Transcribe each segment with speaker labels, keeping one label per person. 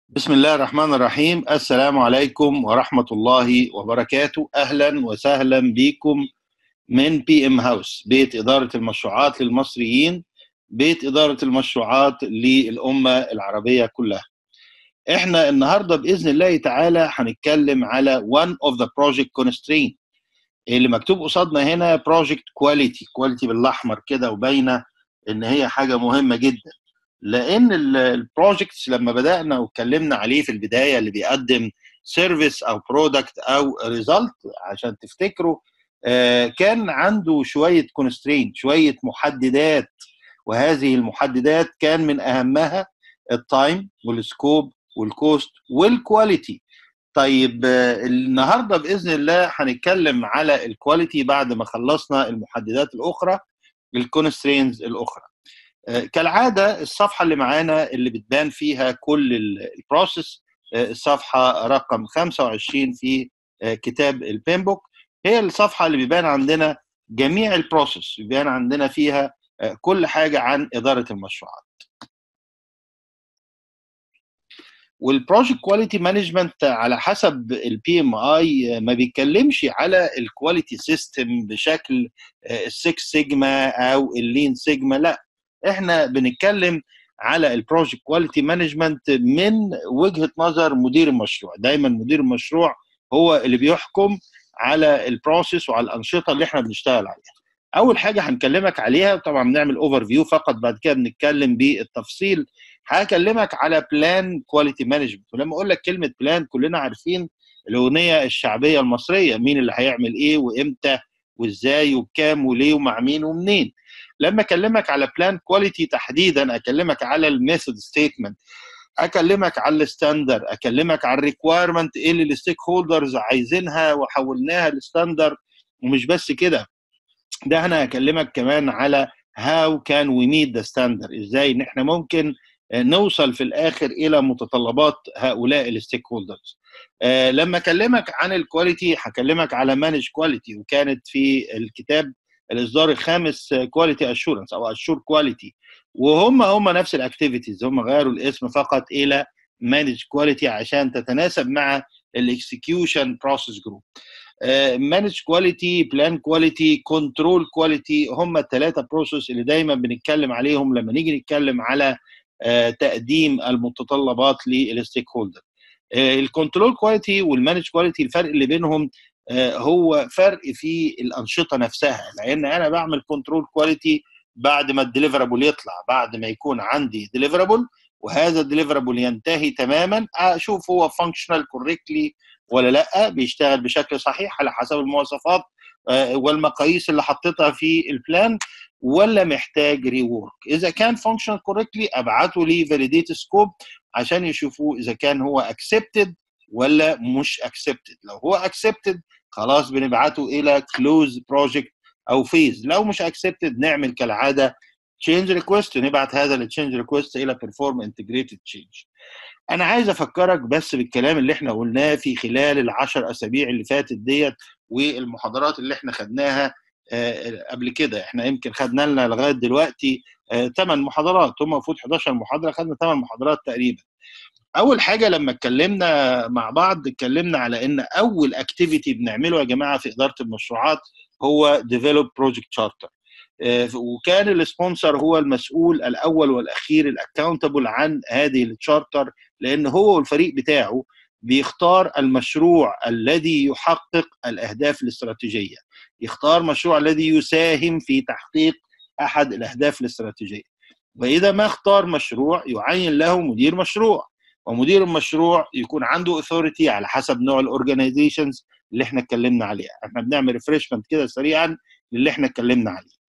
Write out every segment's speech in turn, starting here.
Speaker 1: بسم الله الرحمن الرحيم السلام عليكم ورحمة الله وبركاته أهلا وسهلا بكم من بي ام هاوس بيت إدارة المشروعات للمصريين بيت إدارة المشروعات للأمة العربية كلها احنا النهاردة بإذن الله تعالى هنتكلم على one of the project constraint اللي مكتوب قصادنا هنا project quality quality بالأحمر كده وباينة إن هي حاجة مهمة جدا لان البروجكتس لما بدانا واتكلمنا عليه في البدايه اللي بيقدم سيرفيس او برودكت او ريزلت عشان تفتكروا كان عنده شويه كونسترين شويه محددات وهذه المحددات كان من اهمها التايم والسكوب والكوست والكواليتي طيب النهارده باذن الله هنتكلم على الكواليتي بعد ما خلصنا المحددات الاخرى الكونسترينز الاخرى كالعاده الصفحه اللي معانا اللي بتبان فيها كل البروسيس الصفحه رقم 25 في كتاب البين بوك هي الصفحه اللي بيبان عندنا جميع البروسيس بيبان عندنا فيها كل حاجه عن اداره المشروعات والبروجكت كواليتي مانجمنت على حسب البي ام اي ما بيتكلمش على الكواليتي سيستم بشكل السكس سيجما او اللين سيجما لا احنا بنتكلم على البروجكت كواليتي مانجمنت من وجهه نظر مدير المشروع دايما مدير المشروع هو اللي بيحكم على البروسيس وعلى الانشطه اللي احنا بنشتغل عليها اول حاجه هنكلمك عليها طبعا بنعمل اوفر فيو فقط بعد كده بنتكلم بالتفصيل هكلمك على بلان كواليتي مانجمنت ولما اقول لك كلمه بلان كلنا عارفين الاغنيه الشعبيه المصريه مين اللي هيعمل ايه وامتى وازاي وبكام وليه ومع مين ومنين لما اكلمك على بلان كواليتي تحديدا اكلمك على الميثود ستيتمنت اكلمك على الستاندر اكلمك على الريكوايرمنت ايه اللي الستيك هولدرز عايزينها وحولناها لستاندر ومش بس كده ده انا هكلمك كمان على هاو كان وي ميت ذا ستاندر ازاي ان احنا ممكن نوصل في الاخر الى متطلبات هؤلاء الستيك هولدرز أه لما اكلمك عن الكواليتي هكلمك على مانج كواليتي وكانت في الكتاب الاصدار الخامس كواليتي اشورنس او اشور كواليتي وهم هم نفس الاكتيفيتيز هم غيروا الاسم فقط الى مانج كواليتي عشان تتناسب مع الاكسكيوشن بروسيس جروب مانج كواليتي بلان كواليتي كنترول كواليتي هم الثلاثه بروسيس اللي دايما بنتكلم عليهم لما نيجي نتكلم على uh, تقديم المتطلبات للستيك هولدر الكنترول كواليتي والمانج كواليتي الفرق اللي بينهم هو فرق في الانشطه نفسها لان انا بعمل كنترول كواليتي بعد ما الديليفرابل يطلع بعد ما يكون عندي ديليفرابل وهذا الديليفرابل ينتهي تماما اشوف هو فانكشنال كوريكتلي ولا لا بيشتغل بشكل صحيح على حسب المواصفات والمقاييس اللي حطيتها في البلان ولا محتاج ريورك اذا كان فانكشنال كوريكتلي ابعته لي فاليديت سكوب عشان يشوفوا اذا كان هو اكسبتد ولا مش اكسبتد لو هو اكسبتد خلاص بنبعته الى كلوز بروجكت او فيز لو مش اكسبتد نعمل كالعاده تشينج ريكويست نبعت هذا التشينج ريكويست الى بيرفورم انتجريتد تشينج انا عايز افكرك بس بالكلام اللي احنا قلناه في خلال العشر اسابيع اللي فاتت ديت والمحاضرات اللي احنا خدناها قبل كده احنا يمكن خدنا لنا لغايه دلوقتي 8 محاضرات هم المفروض 11 محاضره خدنا 8 محاضرات تقريبا اول حاجه لما اتكلمنا مع بعض اتكلمنا على ان اول اكتيفيتي بنعمله يا جماعه في اداره المشروعات هو ديفلوب بروجكت شارتر وكان السبونسر هو المسؤول الاول والاخير الاكاونتبل عن هذه التشارتر لان هو والفريق بتاعه بيختار المشروع الذي يحقق الاهداف الاستراتيجيه يختار مشروع الذي يساهم في تحقيق احد الاهداف الاستراتيجيه واذا ما اختار مشروع يعين له مدير مشروع ومدير المشروع يكون عنده اثوريتي على حسب نوع الاورجنايزيشنز اللي احنا اتكلمنا عليها احنا بنعمل ريفرشمنت كده سريعا للي احنا اتكلمنا عليه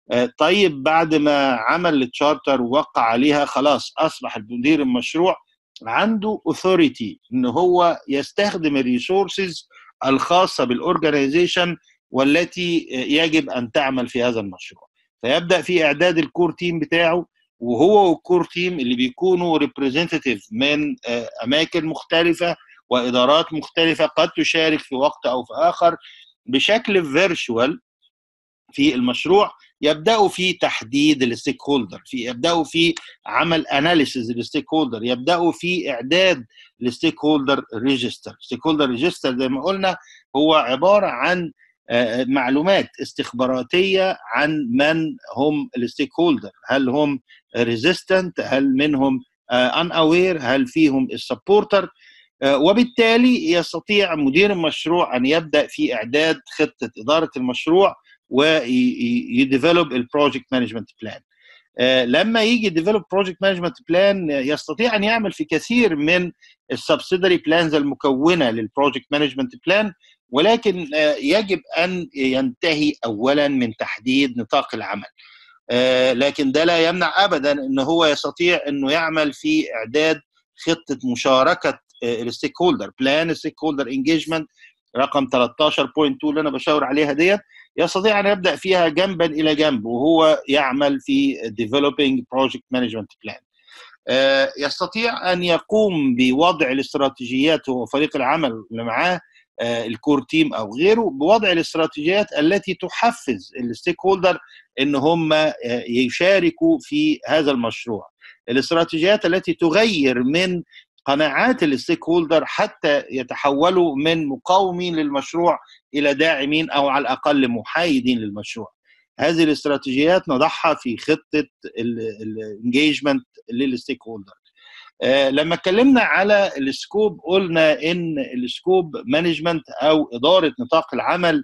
Speaker 1: طيب بعد ما عمل التشارتر ووقع عليها خلاص اصبح مدير المشروع عنده اوثوريتي ان هو يستخدم الريسورسز الخاصه بالاورجنايزيشن والتي يجب ان تعمل في هذا المشروع فيبدا في اعداد الكور تيم بتاعه وهو والكور تيم اللي بيكونوا ريبريزنتيف من اماكن مختلفه وادارات مختلفه قد تشارك في وقت او في اخر بشكل فيرتشوال في المشروع يبداوا في تحديد الستيك هولدر في يبداوا في عمل اناليسيز للستيك هولدر يبداوا في اعداد الستيك هولدر ريجستر ستيك هولدر ريجستر زي ما قلنا هو عباره عن معلومات استخباراتيه عن من هم الستيك هولدر هل هم ريزيستنت هل منهم ان اوير هل فيهم السبورتر وبالتالي يستطيع مدير المشروع ان يبدا في اعداد خطه اداره المشروع ويديفلوب البروجكت مانجمنت بلان لما يجي ديفلوب بروجكت مانجمنت بلان يستطيع ان يعمل في كثير من السبسيدري بلانز المكونه للبروجكت مانجمنت بلان ولكن يجب ان ينتهي اولا من تحديد نطاق العمل لكن ده لا يمنع ابدا ان هو يستطيع انه يعمل في اعداد خطه مشاركه الستيك هولدر بلان الستيك هولدر انجيجمنت رقم 13.2 اللي انا بشاور عليها ديت يستطيع ان يبدا فيها جنبا الى جنب وهو يعمل في developing project management plan يستطيع ان يقوم بوضع الاستراتيجيات هو فريق العمل اللي معاه الكور تيم او غيره بوضع الاستراتيجيات التي تحفز الستيك هولدر ان هم يشاركوا في هذا المشروع الاستراتيجيات التي تغير من قناعات الستيك هولدر حتى يتحولوا من مقاومين للمشروع الى داعمين او على الاقل محايدين للمشروع هذه الاستراتيجيات نضعها في خطه الانجيجمنت للستيك هولدر لما اتكلمنا على السكوب قلنا ان السكوب مانجمنت او اداره نطاق العمل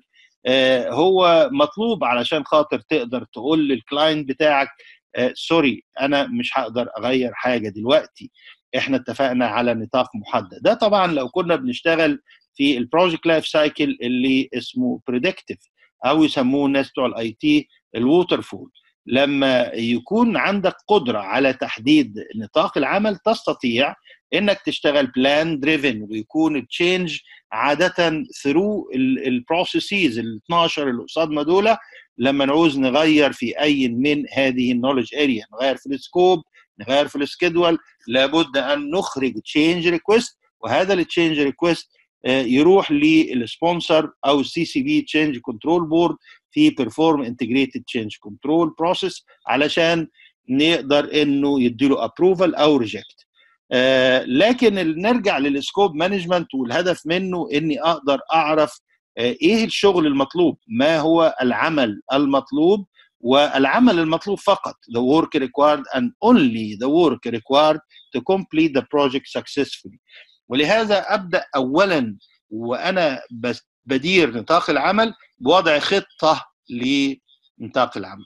Speaker 1: هو مطلوب علشان خاطر تقدر تقول للكلاينت بتاعك سوري انا مش هقدر اغير حاجه دلوقتي احنا اتفقنا على نطاق محدد ده طبعا لو كنا بنشتغل في البروجكت لايف سايكل اللي اسمه بريدكتيف او يسموه الناس بتوع الاي تي الووتر فول لما يكون عندك قدره على تحديد نطاق العمل تستطيع انك تشتغل بلان دريفن ويكون التشينج عاده ثرو البروسيسز ال 12 اللي قصادنا دول لما نعوز نغير في اي من هذه النولج اريا نغير في السكوب نغير في السكيدول لابد ان نخرج تشينج ريكويست وهذا التشينج ريكويست يروح للسبونسر او السي سي بي تشينج كنترول بورد في بيرفورم انتجريتد تشينج كنترول بروسيس علشان نقدر انه يديله ابروفال او ريجكت آه لكن نرجع للسكوب مانجمنت والهدف منه اني اقدر اعرف آه ايه الشغل المطلوب ما هو العمل المطلوب والعمل المطلوب فقط the work required and only the work required to complete the project successfully ولهذا ابدا اولا وانا بدير نطاق العمل بوضع خطه لنطاق العمل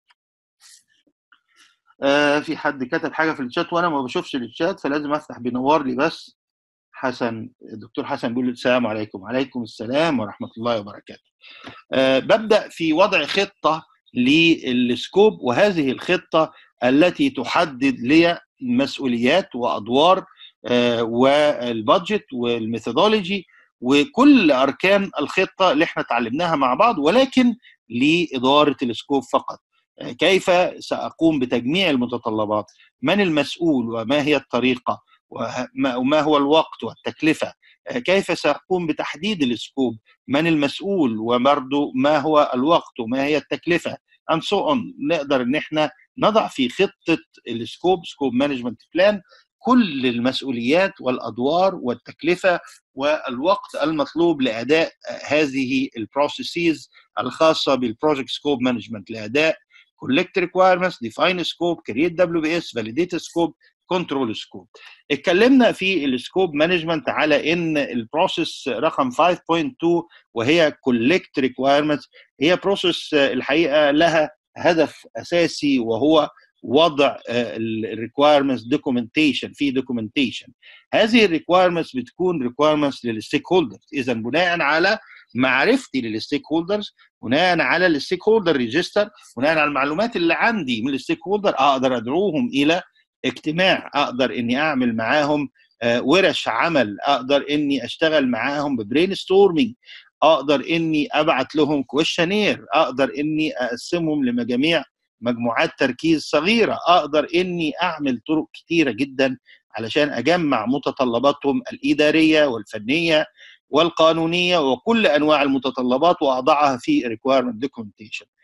Speaker 1: آه في حد كتب حاجه في الشات وانا ما بشوفش الشات فلازم افتح بينور لي بس حسن الدكتور حسن بيقول السلام عليكم وعليكم السلام ورحمه الله وبركاته آه ببدا في وضع خطه للسكوب وهذه الخطه التي تحدد لي مسؤوليات وادوار آه والبادجت والميثودولوجي وكل اركان الخطه اللي احنا اتعلمناها مع بعض ولكن لاداره السكوب فقط كيف ساقوم بتجميع المتطلبات من المسؤول وما هي الطريقه وما هو الوقت والتكلفه كيف ساقوم بتحديد السكوب من المسؤول وبرضه ما هو الوقت وما هي التكلفه and so on نقدر ان احنا نضع في خطه السكوب سكوب مانجمنت بلان كل المسؤوليات والادوار والتكلفه والوقت المطلوب لاداء هذه البروسيسز الخاصه بالبروجكت سكوب مانجمنت لاداء collect requirements define scope create WBS validate scope كنترول سكوب اتكلمنا في السكوب مانجمنت على ان البروسيس رقم 5.2 وهي كولكت ريكوايرمنتس هي بروسيس الحقيقه لها هدف اساسي وهو وضع الريكوايرمنتس دوكيومنتيشن في دوكيومنتيشن هذه الريكوايرمنتس بتكون ريكوايرمنتس للستيك هولدرز اذا بناء على معرفتي للستيك هولدرز بناء على الستيك هولدر ريجستر بناء على المعلومات اللي عندي من الستيك هولدر اقدر ادعوهم الى اجتماع اقدر اني اعمل معاهم ورش عمل اقدر اني اشتغل معاهم ببرين ستورمينج اقدر اني ابعت لهم كويشنير اقدر اني اقسمهم لمجاميع مجموعات تركيز صغيره اقدر اني اعمل طرق كتيره جدا علشان اجمع متطلباتهم الاداريه والفنيه والقانونيه وكل انواع المتطلبات واضعها في ريكويرمنت دوكيومنتيشن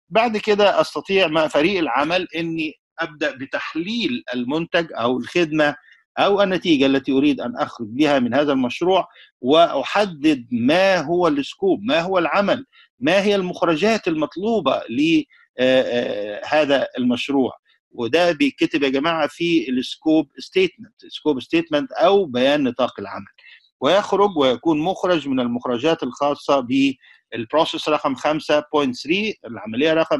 Speaker 1: بعد كده استطيع مع فريق العمل اني ابدا بتحليل المنتج او الخدمه او النتيجه التي اريد ان اخرج بها من هذا المشروع واحدد ما هو السكوب ما هو العمل ما هي المخرجات المطلوبه لهذا المشروع وده بيتكتب يا جماعه في السكوب ستيتمنت سكوب ستيتمنت او بيان نطاق العمل ويخرج ويكون مخرج من المخرجات الخاصه بالبروسيس رقم 5.3 العمليه رقم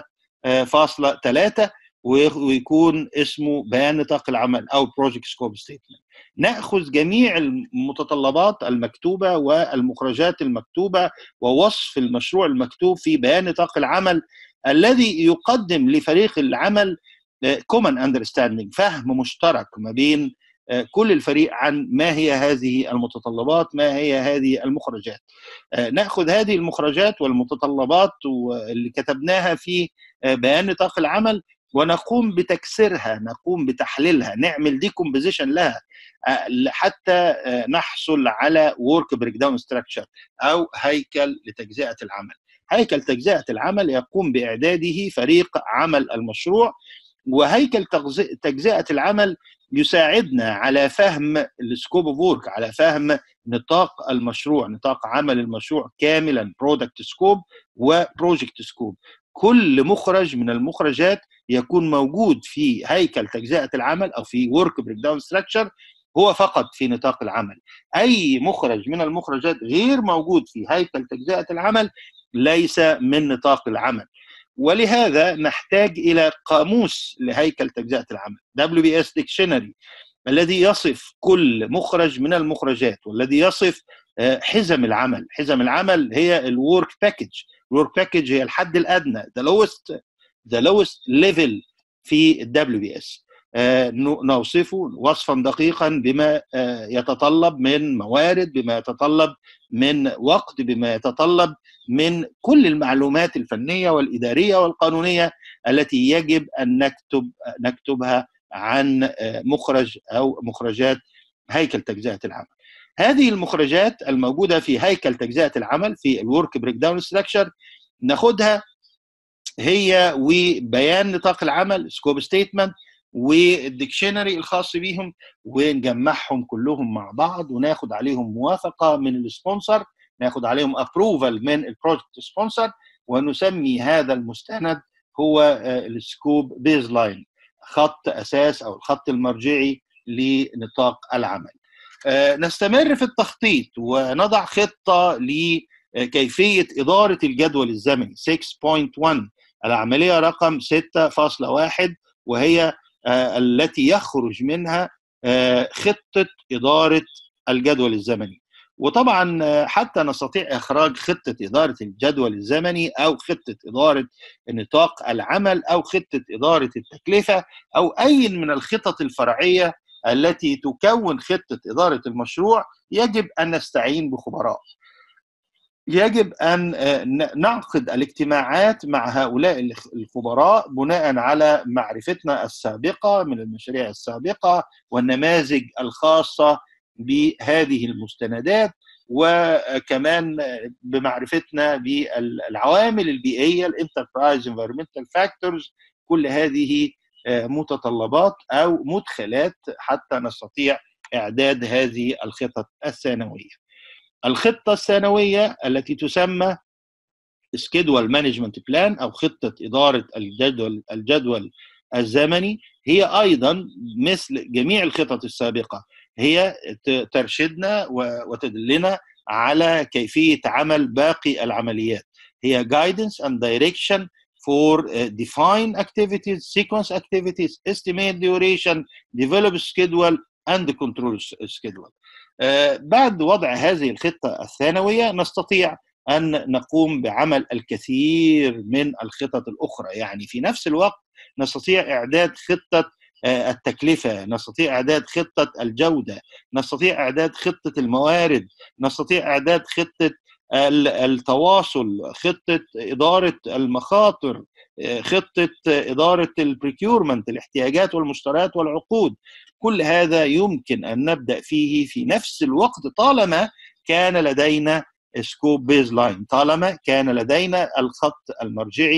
Speaker 1: 5.3 ويكون اسمه بيان نطاق العمل او بروجكت سكوب ستيتمنت ناخذ جميع المتطلبات المكتوبه والمخرجات المكتوبه ووصف المشروع المكتوب في بيان نطاق العمل الذي يقدم لفريق العمل كومن اندرستاندينج فهم مشترك ما بين كل الفريق عن ما هي هذه المتطلبات ما هي هذه المخرجات ناخذ هذه المخرجات والمتطلبات اللي كتبناها في بيان نطاق العمل ونقوم بتكسيرها نقوم بتحليلها نعمل دي كومبوزيشن لها حتى نحصل على ورك بريك داون ستراكشر او هيكل لتجزئه العمل هيكل تجزئه العمل يقوم باعداده فريق عمل المشروع وهيكل تجزئه العمل يساعدنا على فهم السكوب اوف وورك على فهم نطاق المشروع نطاق عمل المشروع كاملا برودكت سكوب وبروجكت سكوب كل مخرج من المخرجات يكون موجود في هيكل تجزئه العمل او في ورك بريك داون ستراكشر هو فقط في نطاق العمل اي مخرج من المخرجات غير موجود في هيكل تجزئه العمل ليس من نطاق العمل ولهذا نحتاج الى قاموس لهيكل تجزئه العمل WBS Dictionary الذي يصف كل مخرج من المخرجات والذي يصف حزم العمل حزم العمل هي الورك باكج الورك باكج هي الحد الادنى the lowest the lowest level في الدبليو بي اس نوصفه وصفا دقيقا بما يتطلب من موارد بما يتطلب من وقت بما يتطلب من كل المعلومات الفنيه والاداريه والقانونيه التي يجب ان نكتب نكتبها عن مخرج او مخرجات هيكل تجزئه العمل. هذه المخرجات الموجوده في هيكل تجزئه العمل في الورك بريك داون ستراكشر ناخدها هي وبيان نطاق العمل سكوب ستيتمنت والديكشنري الخاص بيهم ونجمعهم كلهم مع بعض وناخد عليهم موافقه من السبونسر ناخد عليهم ابروفال من البروجكت سبونسر ونسمي هذا المستند هو السكوب بيز لاين خط اساس او الخط المرجعي لنطاق العمل. نستمر في التخطيط ونضع خطه لكيفيه اداره الجدول الزمني 6.1 العمليه رقم 6.1 وهي التي يخرج منها خطه اداره الجدول الزمني وطبعا حتى نستطيع اخراج خطه اداره الجدول الزمني او خطه اداره نطاق العمل او خطه اداره التكلفه او اي من الخطط الفرعيه التي تكون خطه اداره المشروع يجب ان نستعين بخبراء يجب ان نعقد الاجتماعات مع هؤلاء الخبراء بناء على معرفتنا السابقه من المشاريع السابقه والنماذج الخاصه بهذه المستندات وكمان بمعرفتنا بالعوامل البيئيه الانتربرايز انفيرمنتال فاكتورز كل هذه متطلبات او مدخلات حتى نستطيع اعداد هذه الخطط الثانويه. الخطة الثانوية التي تسمى سكيدول مانجمنت بلان أو خطة إدارة الجدول الجدول الزمني هي أيضا مثل جميع الخطط السابقة هي ترشدنا وتدلنا على كيفية عمل باقي العمليات هي guidance and direction for uh, define activities, sequence activities, estimate duration, develop schedule and control schedule. بعد وضع هذه الخطة الثانوية نستطيع أن نقوم بعمل الكثير من الخطط الأخرى يعني في نفس الوقت نستطيع إعداد خطة التكلفة نستطيع إعداد خطة الجودة نستطيع إعداد خطة الموارد نستطيع إعداد خطة التواصل خطة إدارة المخاطر خطة إدارة البريكيورمنت الاحتياجات والمشتريات والعقود كل هذا يمكن أن نبدأ فيه في نفس الوقت طالما كان لدينا سكوب بيز لاين طالما كان لدينا الخط المرجعي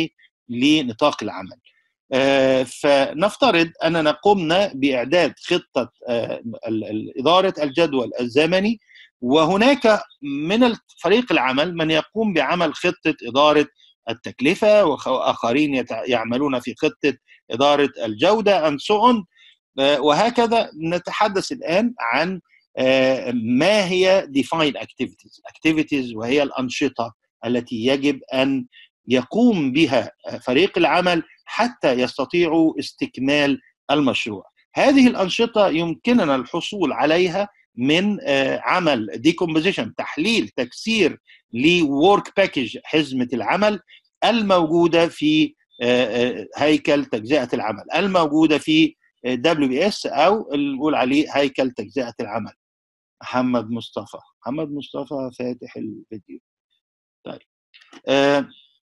Speaker 1: لنطاق العمل فنفترض اننا قمنا باعداد خطه اداره الجدول الزمني وهناك من فريق العمل من يقوم بعمل خطه اداره التكلفه واخرين يعملون في خطه اداره الجوده ان سو وهكذا نتحدث الان عن ما هي define activities activities وهي الانشطه التي يجب ان يقوم بها فريق العمل حتى يستطيعوا استكمال المشروع هذه الانشطه يمكننا الحصول عليها من عمل ديكومبوزيشن تحليل تكسير لورك باكج حزمه العمل الموجوده في هيكل تجزئه العمل الموجوده في دبليو بي اس او نقول عليه هيكل تجزئه العمل محمد مصطفى محمد مصطفى فاتح الفيديو طيب آه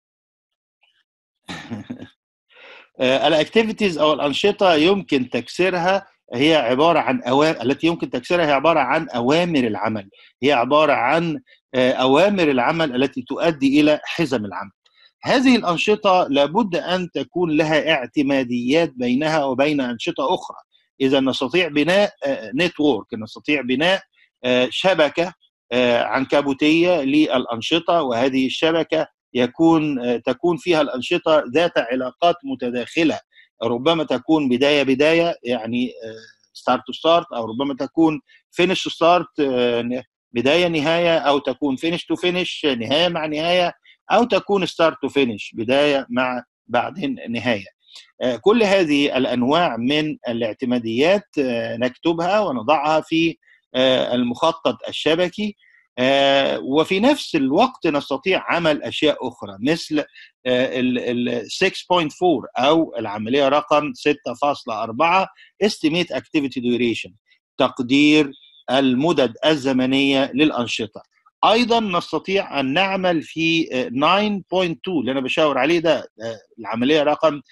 Speaker 1: الاكتيفيتيز او الانشطه يمكن تكسيرها هي عباره عن اوامر التي يمكن تكسيرها هي عباره عن اوامر العمل هي عباره عن اوامر العمل التي تؤدي الى حزم العمل هذه الانشطه لابد ان تكون لها اعتماديات بينها وبين انشطه اخرى اذا نستطيع بناء نتورك نستطيع بناء شبكه عنكبوتيه للانشطه وهذه الشبكه يكون تكون فيها الانشطه ذات علاقات متداخله ربما تكون بدايه بدايه يعني ستارت تو ستارت او ربما تكون فينش تو ستارت بدايه نهايه او تكون فينش تو فينش نهايه مع نهايه او تكون ستارت تو فينش بدايه مع بعدين نهايه كل هذه الانواع من الاعتماديات نكتبها ونضعها في المخطط الشبكي وفي نفس الوقت نستطيع عمل اشياء اخرى مثل ال 6.4 او العمليه رقم 6.4 estimate activity duration تقدير المدد الزمنيه للانشطه ايضا نستطيع ان نعمل في 9.2 اللي انا بشاور عليه ده العمليه رقم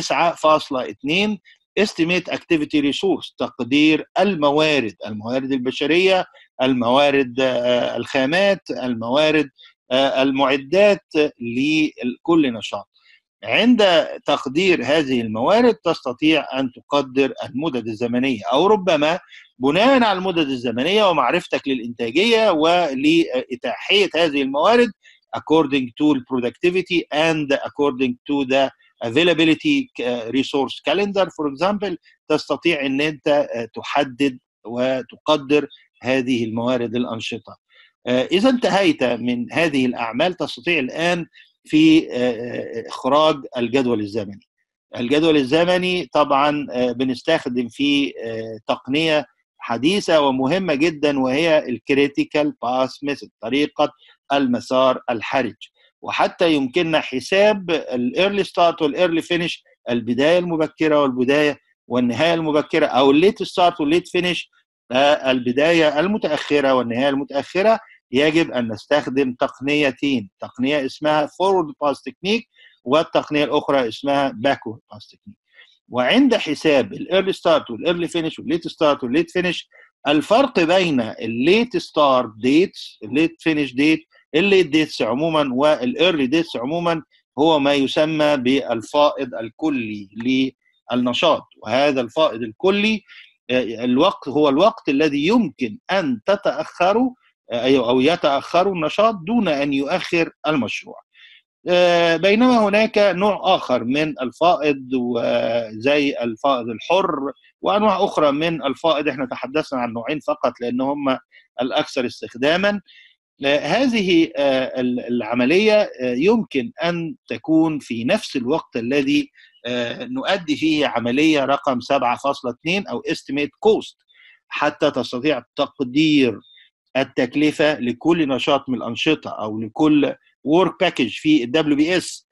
Speaker 1: 9.2 estimate activity resource تقدير الموارد الموارد البشريه الموارد الخامات الموارد المعدات لكل نشاط عند تقدير هذه الموارد تستطيع ان تقدر المدد الزمنيه او ربما بناء على المدد الزمنيه ومعرفتك للانتاجيه ولاتاحيه هذه الموارد according to the productivity and according to the availability resource calendar for example تستطيع ان انت تحدد وتقدر هذه الموارد الانشطه اذا انتهيت من هذه الاعمال تستطيع الان في اخراج الجدول الزمني الجدول الزمني طبعا بنستخدم فيه تقنيه حديثه ومهمه جدا وهي الكريتيكال باس ميثود طريقه المسار الحرج وحتى يمكننا حساب الايرلي ستارت والايرلي فينش البدايه المبكره والبدايه والنهايه المبكره او الليت ستارت والليت فينش البدايه المتاخره والنهايه المتاخره يجب ان نستخدم تقنيتين تقنيه اسمها فورورد باس تكنيك والتقنيه الاخرى اسمها باكورد باس تكنيك وعند حساب الايرلي ستارت والايرلي فينش والليت ستارت والليت فينش الفرق بين الليت ستارت ديتس الليت فينش ديت الليت ديتس عموما والايرلي ديتس عموما هو ما يسمى بالفائض الكلي للنشاط وهذا الفائض الكلي الوقت هو الوقت الذي يمكن ان تتاخروا او يتاخروا النشاط دون ان يؤخر المشروع. بينما هناك نوع اخر من الفائض زي الفائض الحر وانواع اخرى من الفائض احنا تحدثنا عن نوعين فقط لان هم الاكثر استخداما هذه العمليه يمكن ان تكون في نفس الوقت الذي نؤدي فيه عمليه رقم 7.2 او estimate cost حتى تستطيع تقدير التكلفه لكل نشاط من الانشطه او لكل ورك باكج في الدبليو بي اس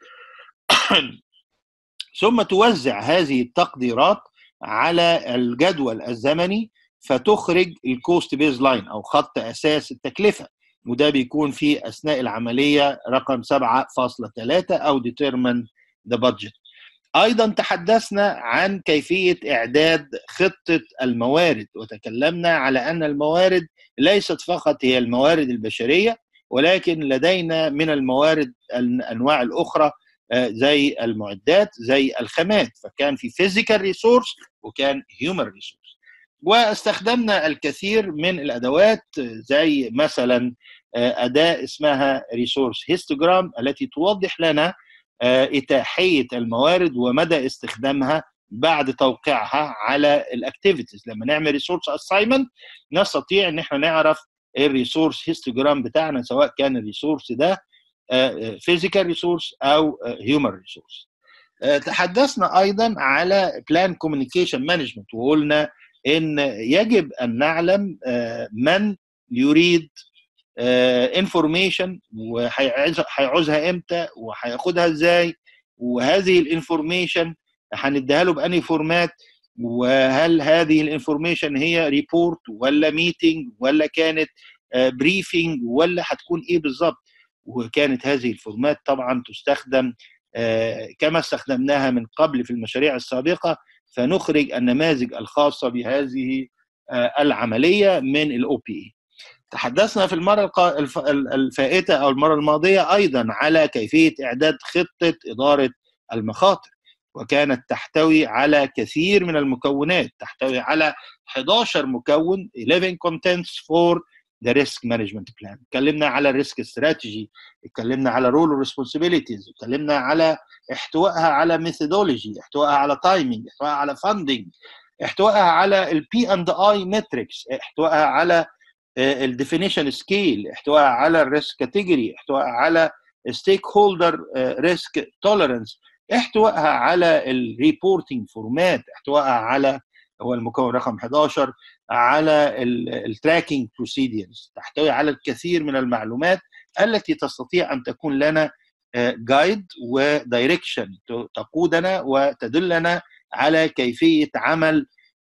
Speaker 1: ثم توزع هذه التقديرات على الجدول الزمني فتخرج الكوست بيز لاين او خط اساس التكلفه وده بيكون في اثناء العمليه رقم 7.3 او determine the budget ايضا تحدثنا عن كيفيه اعداد خطه الموارد وتكلمنا على ان الموارد ليست فقط هي الموارد البشريه ولكن لدينا من الموارد الانواع الاخرى زي المعدات زي الخامات فكان في فيزيكال ريسورس وكان هيومن ريسورس واستخدمنا الكثير من الادوات زي مثلا اداه اسمها ريسورس هيستوجرام التي توضح لنا اتاحيه الموارد ومدى استخدامها بعد توقيعها على الاكتيفيتيز لما نعمل ريسورس اساينمنت نستطيع ان احنا نعرف الريسورس هيستوجرام بتاعنا سواء كان الريسورس ده فيزيكال ريسورس او هيومن ريسورس تحدثنا ايضا على بلان كوميونيكيشن مانجمنت وقلنا ان يجب ان نعلم من يريد انفورميشن وهيعوزها امتى وهياخدها ازاي وهذه الانفورميشن هنديها له باني فورمات وهل هذه الانفورميشن هي ريبورت ولا ميتنج ولا كانت بريفنج ولا هتكون ايه بالظبط وكانت هذه الفورمات طبعا تستخدم كما استخدمناها من قبل في المشاريع السابقه فنخرج النماذج الخاصه بهذه العمليه من الاو بي اي تحدثنا في المره الفائته او المره الماضيه ايضا على كيفيه اعداد خطه اداره المخاطر وكانت تحتوي على كثير من المكونات تحتوي على 11 مكون 11 contents for the risk management plan اتكلمنا على الريسك استراتيجي اتكلمنا على رول وريسبونسبيلتيز اتكلمنا على احتوائها على ميثودولوجي احتوائها على تايمينج احتوائها على فاندنج احتوائها على البي اند اي ماتريكس احتوائها على الديفينيشن سكيل احتوائها على الريسك كاتيجوري احتوائها على ستيك هولدر ريسك توليرنس احتوائها على الريبورتنج فورمات احتوائها على هو المكون رقم 11 على التراكنج بروسيدرز تحتوي على الكثير من المعلومات التي تستطيع ان تكون لنا جايد ودايركشن تقودنا وتدلنا على كيفيه عمل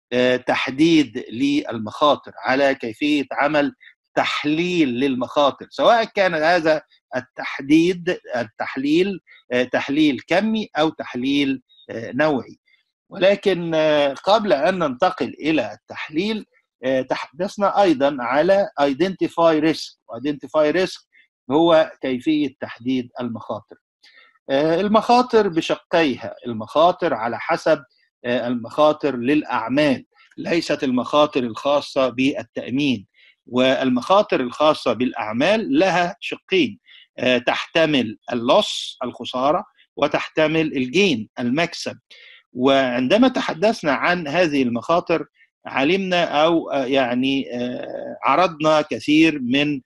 Speaker 1: تحديد للمخاطر على كيفيه عمل تحليل للمخاطر سواء كان هذا التحديد التحليل تحليل كمي او تحليل نوعي ولكن قبل ان ننتقل الى التحليل تحدثنا ايضا على identify risk identify risk هو كيفيه تحديد المخاطر المخاطر بشقيها المخاطر على حسب المخاطر للاعمال ليست المخاطر الخاصه بالتامين والمخاطر الخاصه بالاعمال لها شقين تحتمل اللص الخساره وتحتمل الجين المكسب وعندما تحدثنا عن هذه المخاطر علمنا او يعني عرضنا كثير من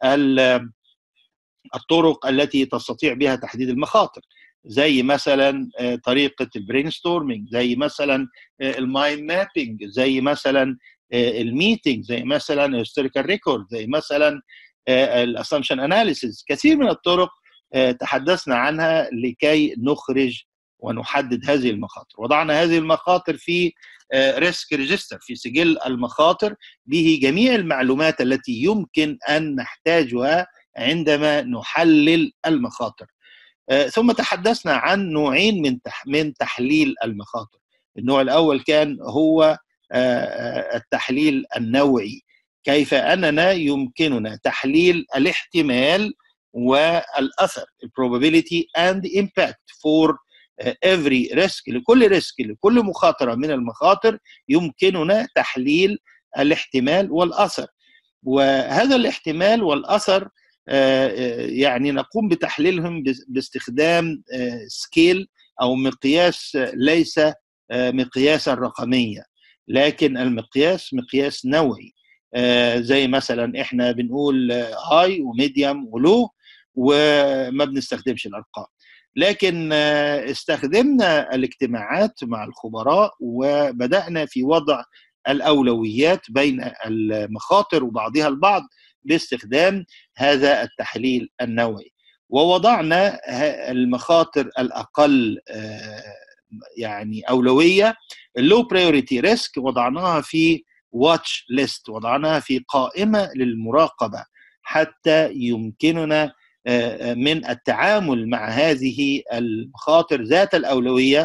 Speaker 1: الطرق التي تستطيع بها تحديد المخاطر زي مثلا طريقه البرين ستورمينج زي مثلا المايند مابينج زي مثلا الميتنج زي مثلا الهيستوريكال ريكورد زي مثلا الاسامبشن اناليسيز كثير من الطرق تحدثنا عنها لكي نخرج ونحدد هذه المخاطر وضعنا هذه المخاطر في ريسك ريجستر في سجل المخاطر به جميع المعلومات التي يمكن ان نحتاجها عندما نحلل المخاطر ثم تحدثنا عن نوعين من من تحليل المخاطر النوع الاول كان هو التحليل النوعي كيف اننا يمكننا تحليل الاحتمال والاثر probability and impact for every risk لكل ريسك لكل مخاطره من المخاطر يمكننا تحليل الاحتمال والاثر وهذا الاحتمال والاثر يعني نقوم بتحليلهم باستخدام سكيل او مقياس ليس مقياسا رقميا لكن المقياس مقياس نوعي زي مثلا احنا بنقول هاي وميديوم ولو وما بنستخدمش الارقام لكن استخدمنا الاجتماعات مع الخبراء وبدانا في وضع الاولويات بين المخاطر وبعضها البعض باستخدام هذا التحليل النوعي ووضعنا المخاطر الاقل يعني اولويه اللو برايورتي ريسك وضعناها في واتش ليست وضعناها في قائمه للمراقبه حتى يمكننا من التعامل مع هذه المخاطر ذات الاولويه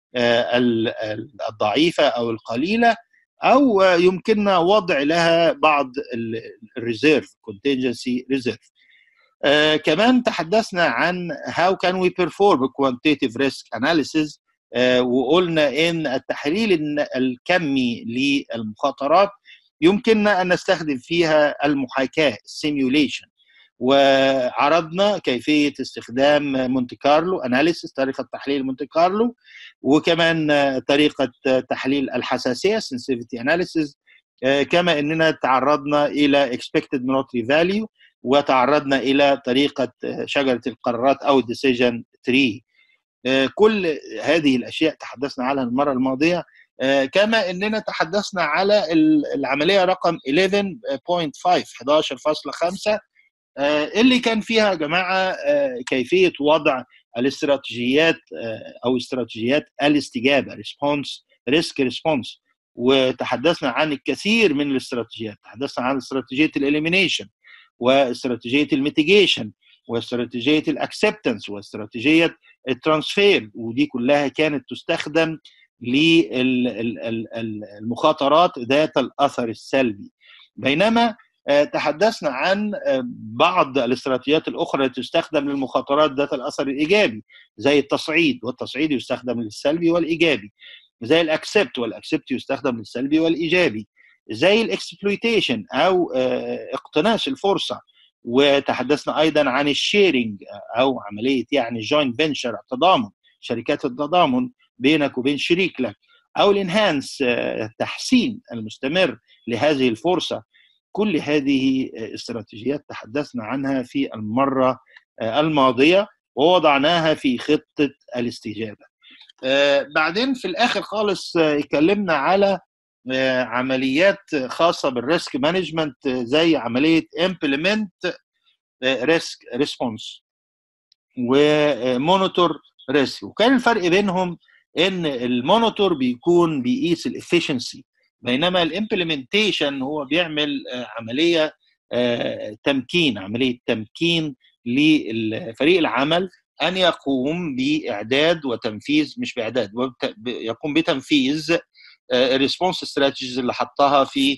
Speaker 1: الضعيفه او القليله او يمكننا وضع لها بعض الريزيرف كونتنجنسي ريزيرف آه كمان تحدثنا عن how can we perform quantitative risk analysis آه وقلنا ان التحليل الكمي للمخاطرات يمكننا ان نستخدم فيها المحاكاه simulation وعرضنا كيفيه استخدام مونتي كارلو اناليسيس طريقه تحليل مونتي كارلو وكمان طريقه تحليل الحساسيه sensitivity analysis كما اننا تعرضنا الى expected monetary value وتعرضنا الى طريقه شجره القرارات او decision tree كل هذه الاشياء تحدثنا عنها المره الماضيه كما اننا تحدثنا على العمليه رقم 11.5 11.5 اللي كان فيها يا جماعه كيفيه وضع الاستراتيجيات او استراتيجيات الاستجابه ريسبونس ريسك ريسبونس وتحدثنا عن الكثير من الاستراتيجيات تحدثنا عن استراتيجيه الاليمينيشن واستراتيجيه الميتيجيشن واستراتيجيه الاكسبتنس واستراتيجيه الترانسفير ودي كلها كانت تستخدم للمخاطرات ذات الاثر السلبي بينما تحدثنا عن بعض الاستراتيجيات الاخرى التي تستخدم للمخاطرات ذات الاثر الايجابي زي التصعيد والتصعيد يستخدم للسلبي والايجابي زي الاكسبت والاكسبت يستخدم للسلبي والايجابي زي الاكسبلويتيشن او اقتناص الفرصه وتحدثنا ايضا عن الشيرنج او عمليه يعني جوينت فينشر التضامن شركات التضامن بينك وبين شريك لك او الانهانس التحسين المستمر لهذه الفرصه كل هذه استراتيجيات تحدثنا عنها في المره الماضيه ووضعناها في خطه الاستجابه بعدين في الاخر خالص اتكلمنا على عمليات خاصه بالريسك مانجمنت زي عمليه امبلمنت ريسك ريسبونس ومونيتور ريسك وكان الفرق بينهم ان المونيتور بيكون بيقيس الافشنسي بينما الامبلمنتيشن هو بيعمل عمليه تمكين عمليه تمكين لفريق العمل ان يقوم باعداد وتنفيذ مش باعداد يقوم بتنفيذ الريسبونس استراتيجيز اللي حطها في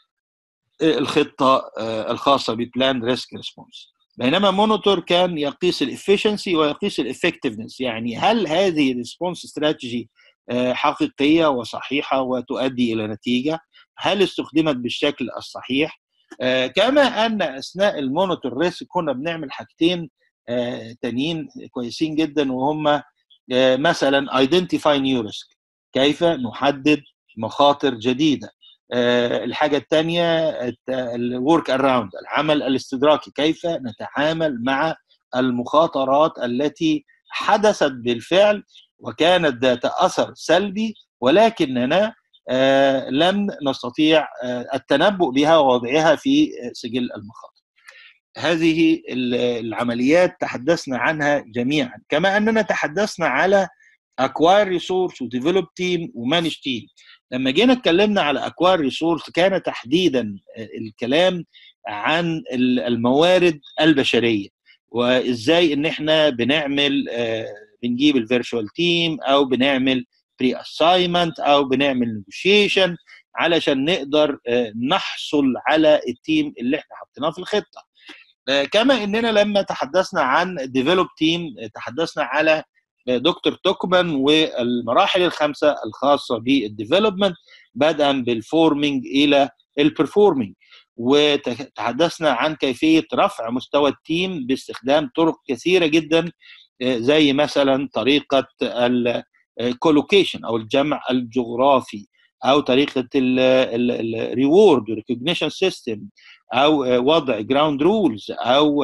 Speaker 1: الخطه الخاصه ببلان ريسك ريسبونس بينما مونيتور كان يقيس الافشنسي ويقيس الافكتفنس يعني هل هذه الريسبونس استراتيجي حقيقيه وصحيحه وتؤدي الى نتيجه هل استخدمت بالشكل الصحيح كما ان اثناء المونيتور ريسك كنا بنعمل حاجتين تانيين كويسين جدا وهم مثلا identify new risk كيف نحدد مخاطر جديده الحاجه الثانيه الورك اراوند العمل الاستدراكي كيف نتعامل مع المخاطرات التي حدثت بالفعل وكانت ذات اثر سلبي ولكننا لم نستطيع التنبؤ بها ووضعها في سجل المخاطر هذه العمليات تحدثنا عنها جميعا كما اننا تحدثنا على اكواير ريسورس وديفلوب تيم ومانج تيم لما جينا اتكلمنا على اكواير ريسورس كان تحديدا الكلام عن الموارد البشريه وازاي ان احنا بنعمل بنجيب الفيرتشوال تيم او بنعمل بري اساينمنت او بنعمل نيجوشيشن علشان نقدر نحصل على التيم اللي احنا حطيناه في الخطه كما اننا لما تحدثنا عن ديفلوب تيم تحدثنا على دكتور توكمان والمراحل الخمسه الخاصه بالديفلوبمنت بدءا بالفورمينج الى البرفورمينج وتحدثنا عن كيفيه رفع مستوى التيم باستخدام طرق كثيره جدا زي مثلا طريقه الكولوكيشن او الجمع الجغرافي او طريقه الريورد ريكوجنيشن سيستم او وضع جراوند رولز او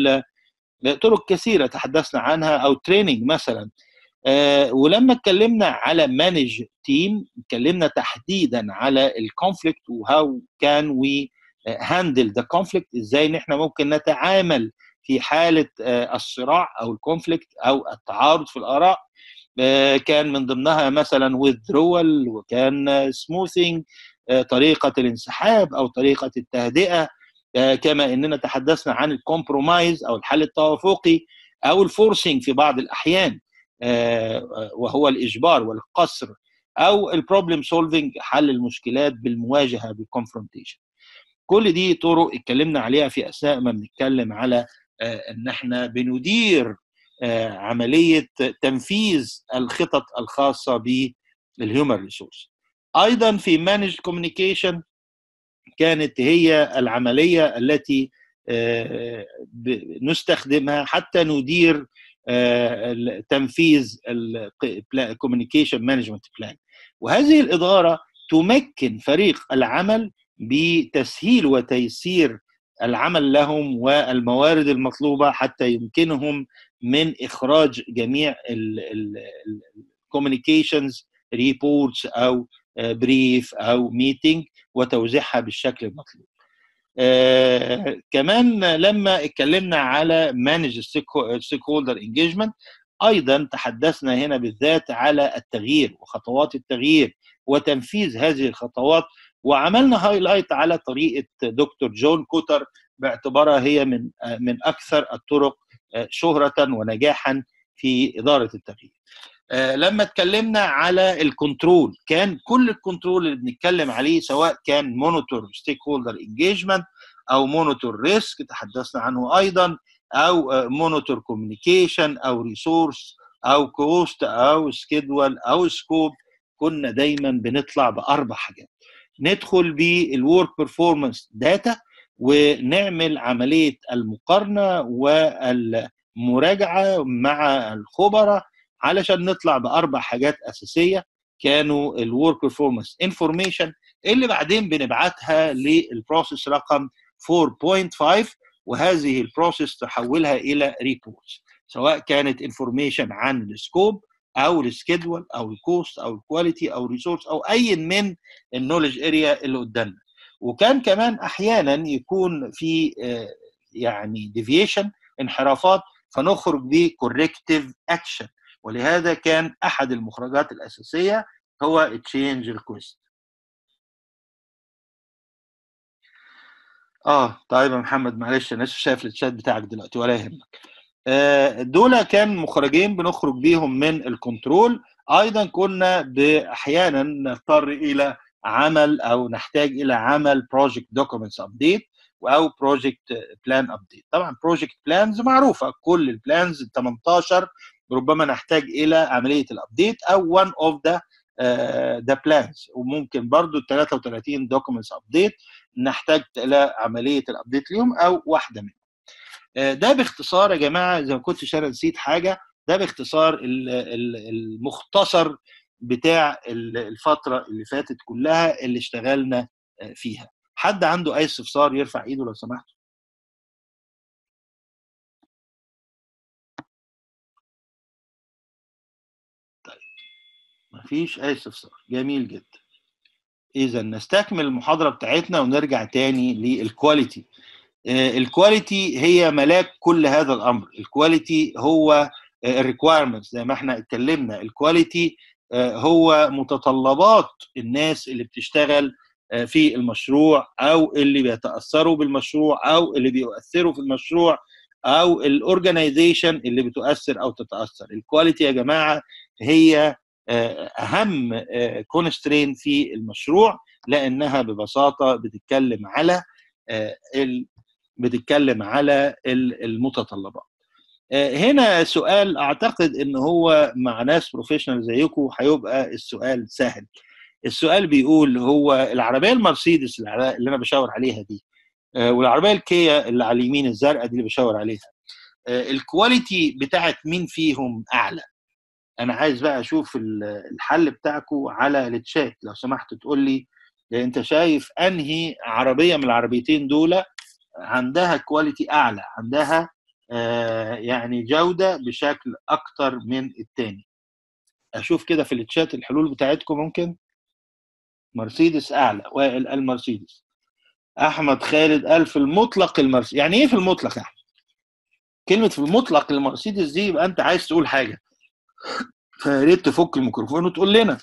Speaker 1: طرق كثيره تحدثنا عنها او تريننج مثلا ولما اتكلمنا على مانج تيم اتكلمنا تحديدا على الكونفليكت وهاو كان وي هاندل ذا كونفليكت ازاي ان احنا ممكن نتعامل في حاله الصراع او الكونفليكت او التعارض في الاراء كان من ضمنها مثلا withdrawal وكان smoothing طريقه الانسحاب او طريقه التهدئه كما اننا تحدثنا عن الكومبرومايز او الحل التوافقي او الفورسينج في بعض الاحيان وهو الاجبار والقصر او البروبلم سولفنج حل المشكلات بالمواجهه بالكونفرونتيشن كل دي طرق اتكلمنا عليها في اثناء ما بنتكلم على ان احنا بندير عمليه تنفيذ الخطط الخاصه بالهيومن ريسورس ايضا في مانج كوميونيكيشن كانت هي العمليه التي نستخدمها حتى ندير تنفيذ الكوميونيكيشن مانجمنت بلان وهذه الاداره تمكن فريق العمل بتسهيل وتيسير العمل لهم والموارد المطلوبه حتى يمكنهم من اخراج جميع الكوميونيكيشنز ريبورتس او بريف او ميتنج وتوزيعها بالشكل المطلوب. آه كمان لما اتكلمنا على مانج ستيك هولدر انجيجمنت ايضا تحدثنا هنا بالذات على التغيير وخطوات التغيير وتنفيذ هذه الخطوات وعملنا هايلايت على طريقه دكتور جون كوتر باعتبارها هي من من اكثر الطرق شهره ونجاحا في اداره التغيير. لما اتكلمنا على الكنترول كان كل الكنترول اللي بنتكلم عليه سواء كان مونيتور ستيك هولدر انجيجمنت او مونيتور ريسك تحدثنا عنه ايضا او مونيتور كوميونيكيشن او ريسورس او كوست او سكيدول او سكوب كنا دايما بنطلع باربع حاجات ندخل بالورك بيرفورمانس داتا ونعمل عمليه المقارنه والمراجعه مع الخبراء علشان نطلع باربع حاجات اساسيه كانوا الورك بيرفورمانس انفورميشن اللي بعدين بنبعتها للبروسيس رقم 4.5 وهذه البروسيس تحولها الى ريبورتس سواء كانت انفورميشن عن السكوب او السكيدول او الكوست او الكواليتي او الريسورس او اي من النولج اريا اللي قدامنا وكان كمان احيانا يكون في يعني ديفيشن انحرافات فنخرج بكوركتيف اكشن ولهذا كان احد المخرجات الاساسيه هو تشينج ريكويست اه طيب يا محمد معلش انا لسه شايف الشات بتاعك دلوقتي ولا يهمك آه دول كان مخرجين بنخرج بيهم من الكنترول ايضا كنا احيانا نضطر الى عمل او نحتاج الى عمل بروجكت دوكيومنتس ابديت او بروجكت بلان ابديت طبعا بروجكت بلانز معروفه كل البلانز 18 ربما نحتاج الى عمليه الابديت او one of the ذا uh, بلانز وممكن برضو 33 دوكيومنتس ابديت نحتاج الى عمليه الابديت اليوم او واحده منهم. uh, ده باختصار يا جماعه زي ما كنتش انا نسيت حاجه ده باختصار المختصر بتاع الفتره اللي فاتت كلها اللي اشتغلنا فيها. حد عنده اي استفسار يرفع ايده لو سمحت. مفيش اي استفسار جميل جدا اذا نستكمل المحاضره بتاعتنا ونرجع تاني للكواليتي الكواليتي هي ملاك كل هذا الامر الكواليتي هو الريكوايرمنتس زي ما احنا اتكلمنا الكواليتي هو متطلبات الناس اللي بتشتغل في المشروع او اللي بيتاثروا بالمشروع او اللي بيؤثروا في المشروع او الاورجنايزيشن اللي بتؤثر او تتاثر الكواليتي يا جماعه هي اهم كونسترين في المشروع لانها ببساطه بتتكلم على بتتكلم على المتطلبات هنا سؤال اعتقد ان هو مع ناس بروفيشنال زيكم هيبقى السؤال سهل السؤال بيقول هو العربيه المرسيدس اللي انا بشاور عليها دي والعربيه الكيا اللي على اليمين الزرقاء دي اللي بشاور عليها الكواليتي بتاعت مين فيهم اعلى انا عايز بقى اشوف الحل بتاعكم على التشات لو سمحت تقول لي انت شايف انهي عربيه من العربيتين دول عندها كواليتي اعلى عندها آه يعني جوده بشكل اكتر من التاني اشوف كده في التشات الحلول بتاعتكم ممكن مرسيدس اعلى وائل المرسيدس احمد خالد قال في المطلق المرسيدس يعني ايه في المطلق يا احمد كلمه في المطلق المرسيدس دي يبقى انت عايز تقول حاجه فيا ريت تفك الميكروفون وتقول لنا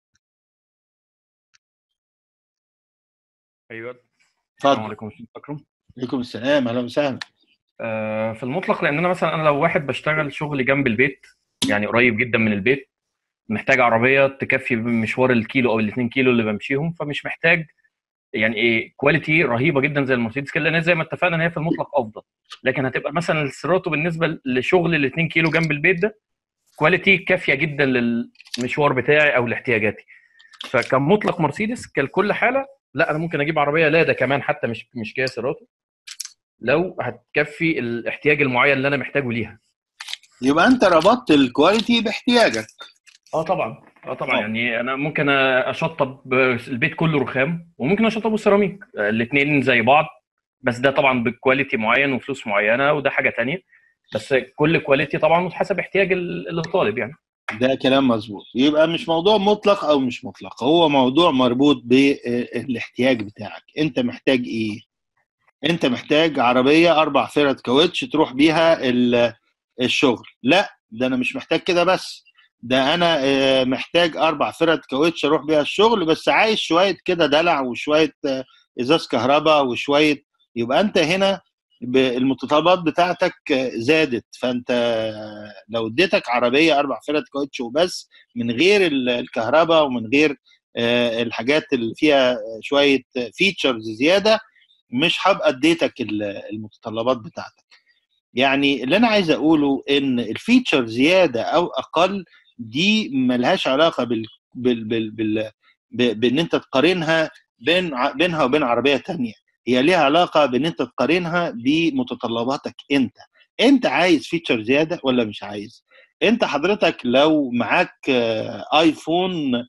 Speaker 2: ايوه السلام
Speaker 1: اتفضل
Speaker 2: عليكم استاذ اكرم
Speaker 1: عليكم السلام اهلا وسهلا
Speaker 2: آه، في المطلق لان انا مثلا انا لو واحد بشتغل شغل جنب البيت يعني قريب جدا من البيت محتاج عربيه تكفي مشوار الكيلو او الاثنين كيلو اللي بمشيهم فمش محتاج يعني ايه كواليتي رهيبه جدا زي المرسيدس كده لان زي ما اتفقنا ان هي في المطلق افضل لكن هتبقى مثلا السيراتو بالنسبه لشغل ال 2 كيلو جنب البيت ده كواليتي كافيه جدا للمشوار بتاعي او لاحتياجاتي فكمطلق مرسيدس كل حاله لا انا ممكن اجيب عربيه لادا كمان حتى مش مش كيا سيراتو لو هتكفي الاحتياج المعين اللي انا محتاجه ليها
Speaker 1: يبقى انت ربطت الكواليتي باحتياجك
Speaker 2: اه طبعا اه طبعا أوه. يعني انا ممكن اشطب البيت كله رخام وممكن اشطبه سيراميك الاثنين زي بعض بس ده طبعا بكواليتي معين وفلوس معينه وده حاجه تانية بس كل كواليتي طبعا حسب احتياج الطالب يعني
Speaker 1: ده كلام مظبوط يبقى مش موضوع مطلق او مش مطلق هو موضوع مربوط بالاحتياج بتاعك انت محتاج ايه انت محتاج عربيه اربع فرد كاوتش تروح بيها الشغل لا ده انا مش محتاج كده بس ده انا محتاج اربع فرد كاوتش اروح بيها الشغل بس عايز شويه كده دلع وشويه ازاز كهرباء وشويه يبقى انت هنا المتطلبات بتاعتك زادت فانت لو اديتك عربيه اربع فرد كاوتش وبس من غير الكهرباء ومن غير الحاجات اللي فيها شويه فيتشرز زياده مش هبقى اديتك المتطلبات بتاعتك يعني اللي انا عايز اقوله ان الفيتشر زياده او اقل دي ملهاش علاقه بال بال بال, بال... بان انت تقارنها بين بينها وبين عربيه تانية هي ليها علاقه بان انت تقارنها بمتطلباتك انت انت عايز فيتشر زياده ولا مش عايز انت حضرتك لو معاك ايفون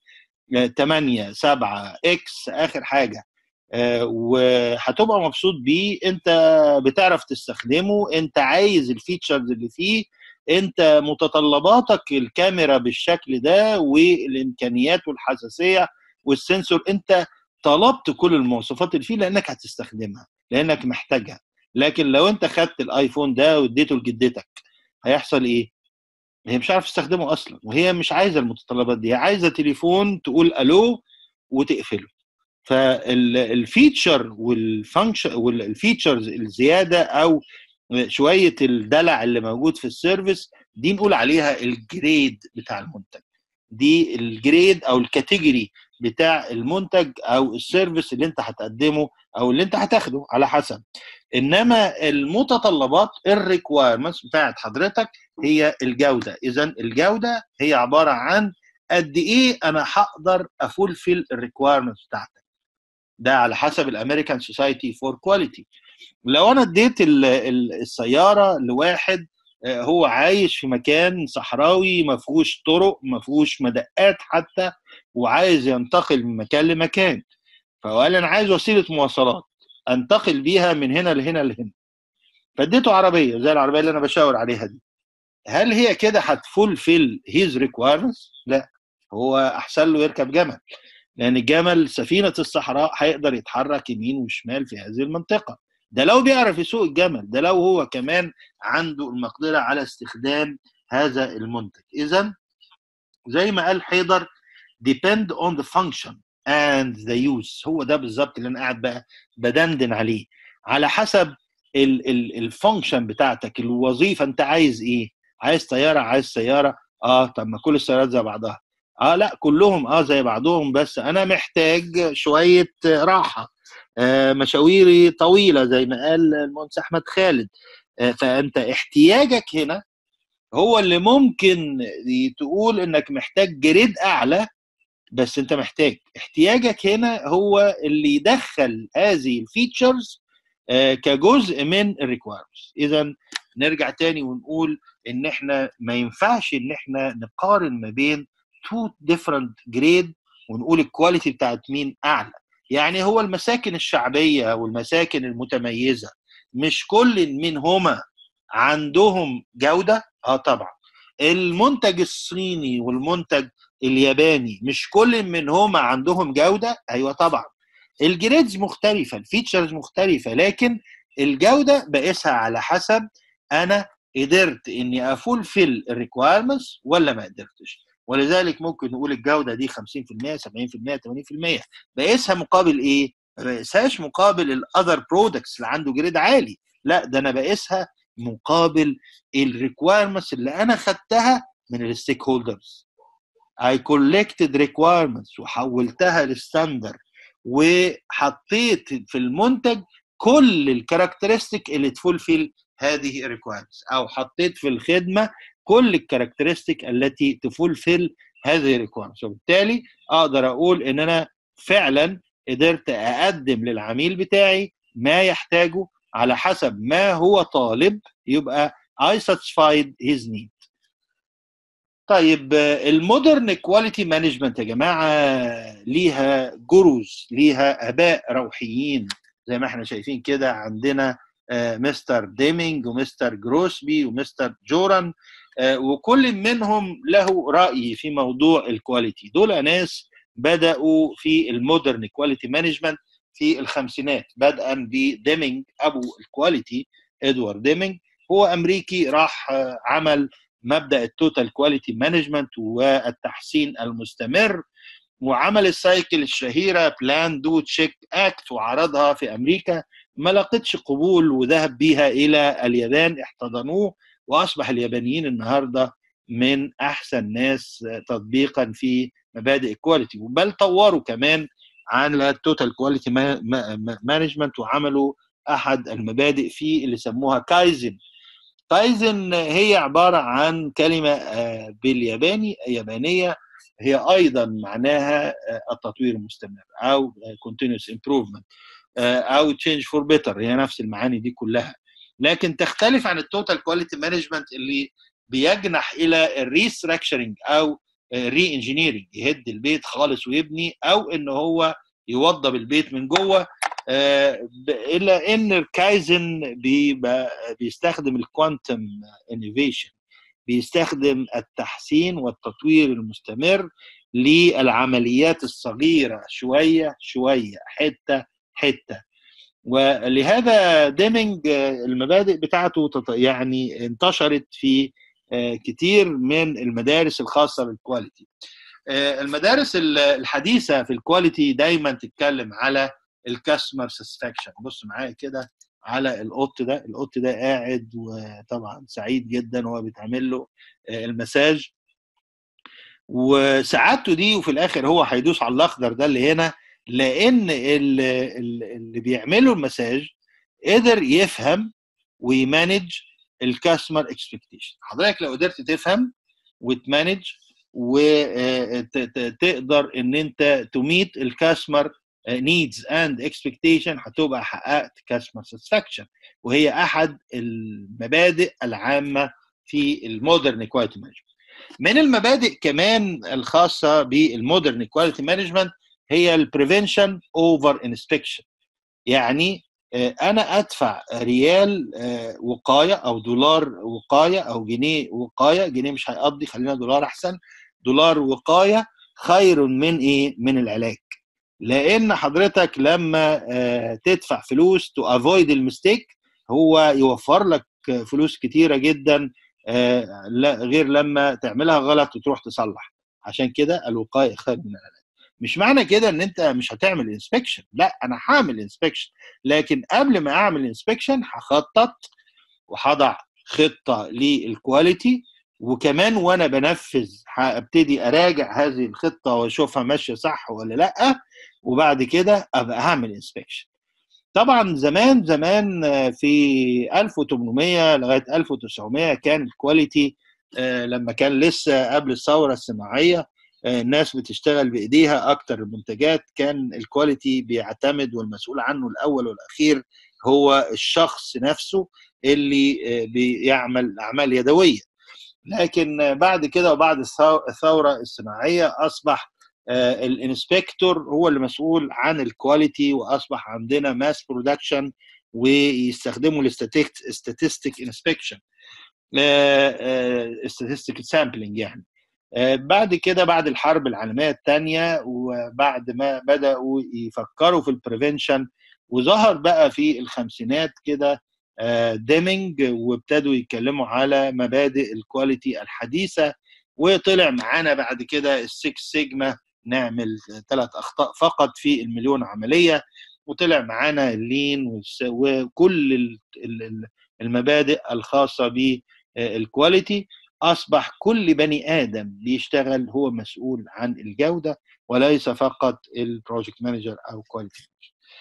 Speaker 1: 8 7 اكس اخر حاجه وهتبقى مبسوط بيه انت بتعرف تستخدمه انت عايز الفيتشرز اللي فيه انت متطلباتك الكاميرا بالشكل ده والامكانيات والحساسيه والسنسور انت طلبت كل المواصفات اللي فيه لانك هتستخدمها لانك محتاجها لكن لو انت خدت الايفون ده واديته لجدتك هيحصل ايه هي مش عارف تستخدمه اصلا وهي مش عايزه المتطلبات دي هي عايزه تليفون تقول الو وتقفله فالفيتشر والفانكشن والفيتشرز الزياده او شويه الدلع اللي موجود في السيرفيس دي نقول عليها الجريد بتاع المنتج دي الجريد او الكاتيجوري بتاع المنتج او السيرفيس اللي انت هتقدمه او اللي انت هتاخده على حسب انما المتطلبات الريكوايرمنتس بتاعت حضرتك هي الجوده اذا الجوده هي عباره عن قد ايه انا هقدر افولفل الريكوايرمنتس بتاعتك ده على حسب الامريكان سوسايتي فور كواليتي لو انا اديت السياره لواحد هو عايش في مكان صحراوي ما فيهوش طرق ما فيهوش مدقات حتى وعايز ينتقل من مكان لمكان فقال انا عايز وسيله مواصلات انتقل بيها من هنا لهنا لهنا فاديته عربيه زي العربيه اللي انا بشاور عليها دي هل هي كده هتفولفل هيز ريكوايرمنتس لا هو احسن له يركب جمل لان الجمل سفينه الصحراء هيقدر يتحرك يمين وشمال في هذه المنطقه ده لو بيعرف يسوق الجمل ده لو هو كمان عنده المقدره على استخدام هذا المنتج اذا زي ما قال حيدر depend on the function and the use هو ده بالظبط اللي انا قاعد بقى بدندن عليه على حسب الفانكشن بتاعتك الوظيفه انت عايز ايه عايز طياره عايز سياره اه طب ما كل السيارات زي بعضها اه لا كلهم اه زي بعضهم بس انا محتاج شويه راحه آه مشاويري طويله زي ما قال المهندس احمد خالد آه فانت احتياجك هنا هو اللي ممكن تقول انك محتاج جريد اعلى بس انت محتاج احتياجك هنا هو اللي يدخل هذه الفيتشرز آه كجزء من الريكوايرمنتس اذا نرجع تاني ونقول ان احنا ما ينفعش ان احنا نقارن ما بين تو ديفرنت جريد ونقول الكواليتي بتاعت مين اعلى يعني هو المساكن الشعبيه والمساكن المتميزه مش كل منهما عندهم جوده اه طبعا المنتج الصيني والمنتج الياباني مش كل منهما عندهم جوده ايوه طبعا الجريدز مختلفه الفيتشرز مختلفه لكن الجوده بقيسها على حسب انا قدرت اني افولفل الريكوايرمنتس ولا ما قدرتش ولذلك ممكن نقول الجوده دي 50% 70% 80% بقيسها مقابل ايه؟ ما بقيسهاش مقابل الاذر برودكتس اللي عنده جريد عالي لا ده انا بقيسها مقابل الريكوايرمنتس اللي انا خدتها من الستيك هولدرز I collected requirements وحولتها للستاندر وحطيت في المنتج كل الكاركترستيك اللي تفولفيل هذه الريكويرمنتس او حطيت في الخدمه كل الكاركترستيك التي تفولفيل هذه الريكويرمنتس وبالتالي اقدر اقول ان انا فعلا قدرت اقدم للعميل بتاعي ما يحتاجه على حسب ما هو طالب يبقى I satisfied his need طيب المودرن كواليتي مانجمنت يا جماعه ليها جروز ليها اباء روحيين زي ما احنا شايفين كده عندنا مستر ديمينج ومستر جروسبي ومستر جوران وكل منهم له راي في موضوع الكواليتي دول ناس بداوا في المودرن كواليتي مانجمنت في الخمسينات بدءا بديمينج ابو الكواليتي ادوارد ديمينج هو امريكي راح عمل مبدا التوتال كواليتي مانجمنت والتحسين المستمر وعمل السايكل الشهيره بلان دو تشيك اكت وعرضها في امريكا ما لقتش قبول وذهب بيها الى اليابان احتضنوه واصبح اليابانيين النهارده من احسن ناس تطبيقا في مبادئ الكواليتي بل طوروا كمان على التوتال كواليتي مانجمنت وعملوا احد المبادئ فيه اللي سموها كايزن كايزن هي عباره عن كلمه بالياباني يابانيه هي ايضا معناها التطوير المستمر او continuous improvement او change for better هي نفس المعاني دي كلها لكن تختلف عن التوتال كواليتي مانجمنت اللي بيجنح الى الريستراكشرنج او ري انجينيرنج يهد البيت خالص ويبني او ان هو يوضب البيت من جوه الا ان الكايزن بيستخدم الكوانتم انوفيشن بيستخدم التحسين والتطوير المستمر للعمليات الصغيره شويه شويه حته حته ولهذا ديمينج المبادئ بتاعته يعني انتشرت في كتير من المدارس الخاصه بالكواليتي المدارس الحديثه في الكواليتي دايما تتكلم على الكاستمر ساتسفاكشن بص معايا كده على القط ده القط ده قاعد وطبعا سعيد جدا وهو بيتعمل له المساج وسعادته دي وفي الاخر هو هيدوس على الاخضر ده اللي هنا لان اللي, اللي بيعملوا المساج قدر يفهم ويمانج الكاستمر اكسبكتيشن حضرتك لو قدرت تفهم وتمانج وتقدر ان انت تميت الكاستمر نيدز اند اكسبكتيشن هتبقى حققت كاستمر ساتسفاكشن وهي احد المبادئ العامه في المودرن كواليتي مانجمنت من المبادئ كمان الخاصه بالمودرن كواليتي مانجمنت هي البريفنشن اوفر انسبكشن يعني انا ادفع ريال وقايه او دولار وقايه او جنيه وقايه جنيه مش هيقضي خلينا دولار احسن دولار وقايه خير من ايه من العلاج لان حضرتك لما تدفع فلوس تو افويد الميستيك هو يوفر لك فلوس كتيره جدا غير لما تعملها غلط وتروح تصلح عشان كده الوقايه خير من العلاج مش معنى كده ان انت مش هتعمل انسبكشن لا انا هعمل انسبكشن لكن قبل ما اعمل انسبكشن هخطط وهضع خطه للكواليتي وكمان وانا بنفذ هبتدي اراجع هذه الخطه واشوفها ماشيه صح ولا لا وبعد كده ابقى هعمل انسبكشن طبعا زمان زمان في 1800 لغايه 1900 كان الكواليتي لما كان لسه قبل الثوره الصناعيه الناس بتشتغل بايديها اكتر المنتجات كان الكواليتي بيعتمد والمسؤول عنه الاول والاخير هو الشخص نفسه اللي بيعمل اعمال يدويه لكن بعد كده وبعد الثوره الصناعيه اصبح الانسبكتور هو اللي مسؤول عن الكواليتي واصبح عندنا ماس برودكشن ويستخدموا الاستاتستيك انسبكشن statistical سامبلنج يعني بعد كده بعد الحرب العالميه الثانيه وبعد ما بداوا يفكروا في البريفنشن وظهر بقى في الخمسينات كده ديمينج وابتدوا يتكلموا على مبادئ الكواليتي الحديثه وطلع معانا بعد كده السكس سيجما نعمل ثلاث اخطاء فقط في المليون عمليه وطلع معانا اللين وكل المبادئ الخاصه بالكواليتي اصبح كل بني ادم بيشتغل هو مسؤول عن الجوده وليس فقط البروجكت مانجر او كواليتي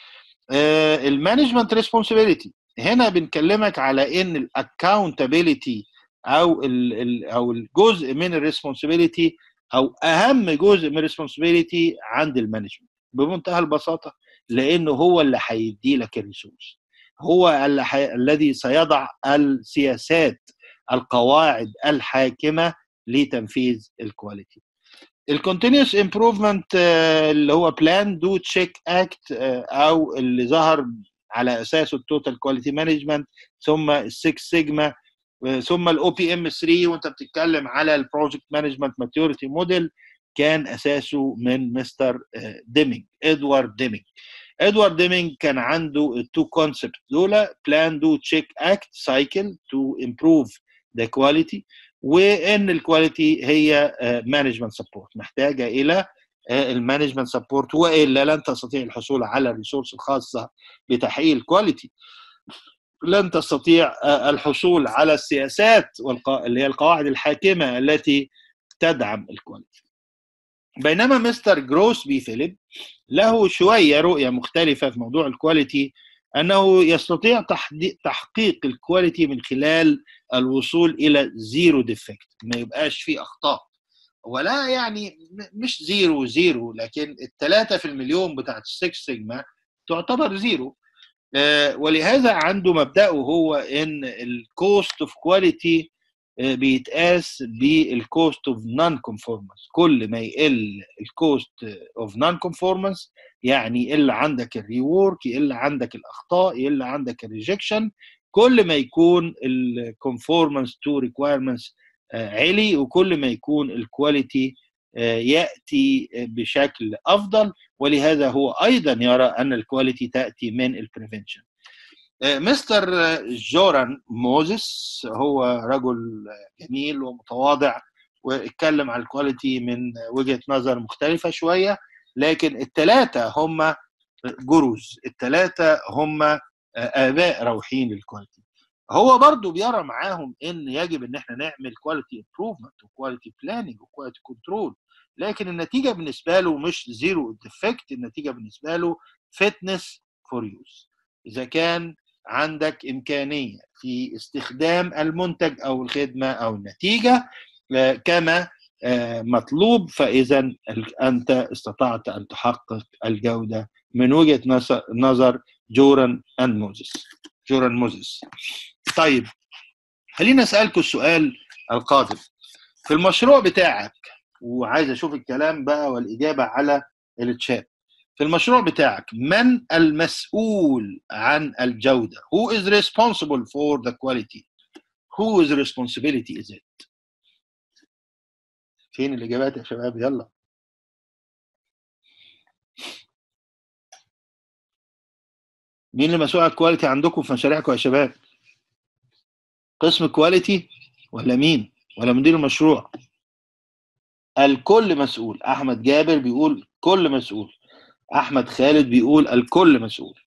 Speaker 1: المانجمنت ريسبونسبيلتي هنا بنكلمك على ان الاكاونتابيلتي او ال ال او الجزء من الريسبونسبيلتي او اهم جزء من الريسبونسبيلتي عند المانجمنت بمنتهى البساطه لانه هو اللي هيدي لك الريسورس هو اللي حي... الذي سيضع السياسات القواعد الحاكمه لتنفيذ الكواليتي الكونتينوس امبروفمنت اللي هو بلان دو تشيك اكت او اللي ظهر على اساسه التوتال كواليتي مانجمنت ثم السكس سيجما ثم الاو بي ام 3 وانت بتتكلم على البروجكت مانجمنت ماتيوريتي موديل كان اساسه من مستر ديمينج ادوارد ديمينج ادوارد ديمينج كان عنده التو كونسبت دول بلان دو تشيك اكت سايكل تو امبروف ذا كواليتي وان الكواليتي هي مانجمنت سبورت محتاجه الى المانجمنت سبورت والا لن تستطيع الحصول على الريسورس الخاصه بتحقيق الكواليتي لن تستطيع الحصول على السياسات اللي هي القواعد الحاكمه التي تدعم الكواليتي بينما مستر جروس بي فيليب له شويه رؤيه مختلفه في موضوع الكواليتي انه يستطيع تحقيق الكواليتي من خلال الوصول الى زيرو ديفكت ما يبقاش فيه اخطاء ولا يعني مش زيرو زيرو لكن الثلاثه في المليون بتاعت السكس سيجما تعتبر زيرو ولهذا عنده مبدأه هو ان الكوست اوف كواليتي بيتقاس بالكوست اوف نون كونفورمانس كل ما يقل الكوست اوف نون كونفورمانس يعني يقل عندك الريورك يقل عندك الاخطاء يقل عندك الريجكشن كل ما يكون الكونفورمانس تو ريكويرمنتس عالي وكل ما يكون الكواليتي ياتي بشكل افضل ولهذا هو ايضا يرى ان الكواليتي تاتي من البريفنشن مستر جوران موزيس هو رجل جميل ومتواضع واتكلم عن الكواليتي من وجهه نظر مختلفه شويه لكن الثلاثه هم جروز الثلاثه هم اباء روحيين للكواليتي هو برضو بيرى معاهم ان يجب ان احنا نعمل كواليتي امبروفمنت وكواليتي بلاننج وكواليتي كنترول لكن النتيجه بالنسبه له مش زيرو ديفكت النتيجه بالنسبه له فتنس فور يوز اذا كان عندك امكانيه في استخدام المنتج او الخدمه او النتيجه كما مطلوب فاذا انت استطعت ان تحقق الجوده من وجهه نظر جوران اند موزيس جوران موزيس طيب خليني اسالكم السؤال القادم في المشروع بتاعك وعايز اشوف الكلام بقى والاجابه على التشات في المشروع بتاعك من المسؤول عن الجوده who is responsible for the quality whose responsibility is it فين الاجابات يا شباب يلا مين اللي مسؤول عن الكواليتي عندكم في مشاريعكم يا شباب قسم كواليتي ولا مين ولا مدير المشروع الكل مسؤول احمد جابر بيقول كل مسؤول احمد خالد بيقول الكل مسؤول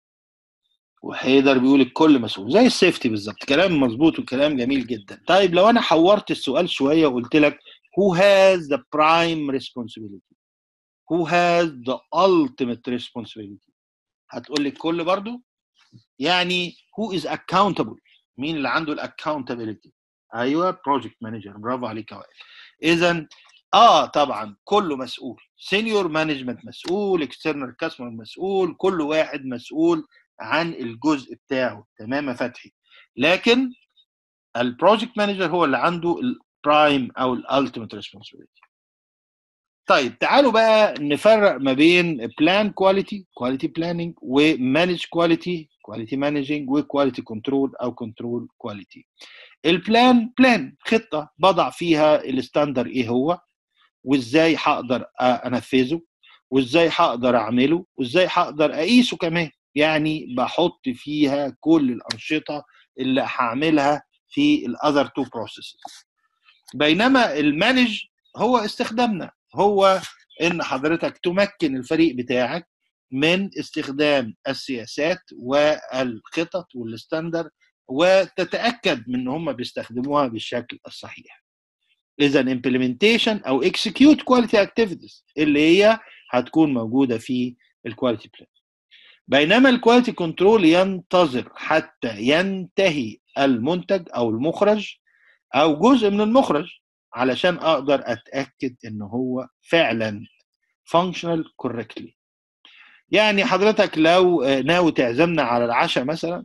Speaker 1: وحيدر بيقول الكل مسؤول زي السيفتي بالظبط كلام مظبوط وكلام جميل جدا طيب لو انا حورت السؤال شويه وقلت لك who has the prime responsibility who has the ultimate responsibility هتقول لي الكل برضو يعني who is accountable مين اللي عنده الاكاونتابيلتي ايوه بروجكت مانجر برافو عليك يا وائل اذا اه طبعا كله مسؤول سينيور مانجمنت مسؤول اكسترنال كاستمر مسؤول كل واحد مسؤول عن الجزء بتاعه تمام يا فتحي لكن البروجكت مانجر هو اللي عنده البرايم او الالتيميت ريسبونسبيلتي طيب تعالوا بقى نفرق ما بين بلان كواليتي كواليتي بلاننج ومانج كواليتي كواليتي مانجنج وكواليتي كنترول او كنترول كواليتي البلان بلان خطه بضع فيها الستاندر ايه هو وازاي هقدر انفذه وازاي هقدر اعمله وازاي هقدر اقيسه كمان يعني بحط فيها كل الانشطه اللي هعملها في الاذر تو بروسيسز بينما المانج هو استخدامنا هو ان حضرتك تمكن الفريق بتاعك من استخدام السياسات والخطط والستاندر وتتاكد من ان هم بيستخدموها بالشكل الصحيح اذا implementation او execute quality activities اللي هي هتكون موجوده في الكواليتي بلان بينما الكواليتي كنترول ينتظر حتى ينتهي المنتج او المخرج او جزء من المخرج علشان اقدر اتاكد ان هو فعلا functional correctly يعني حضرتك لو ناوي تعزمنا على العشاء مثلا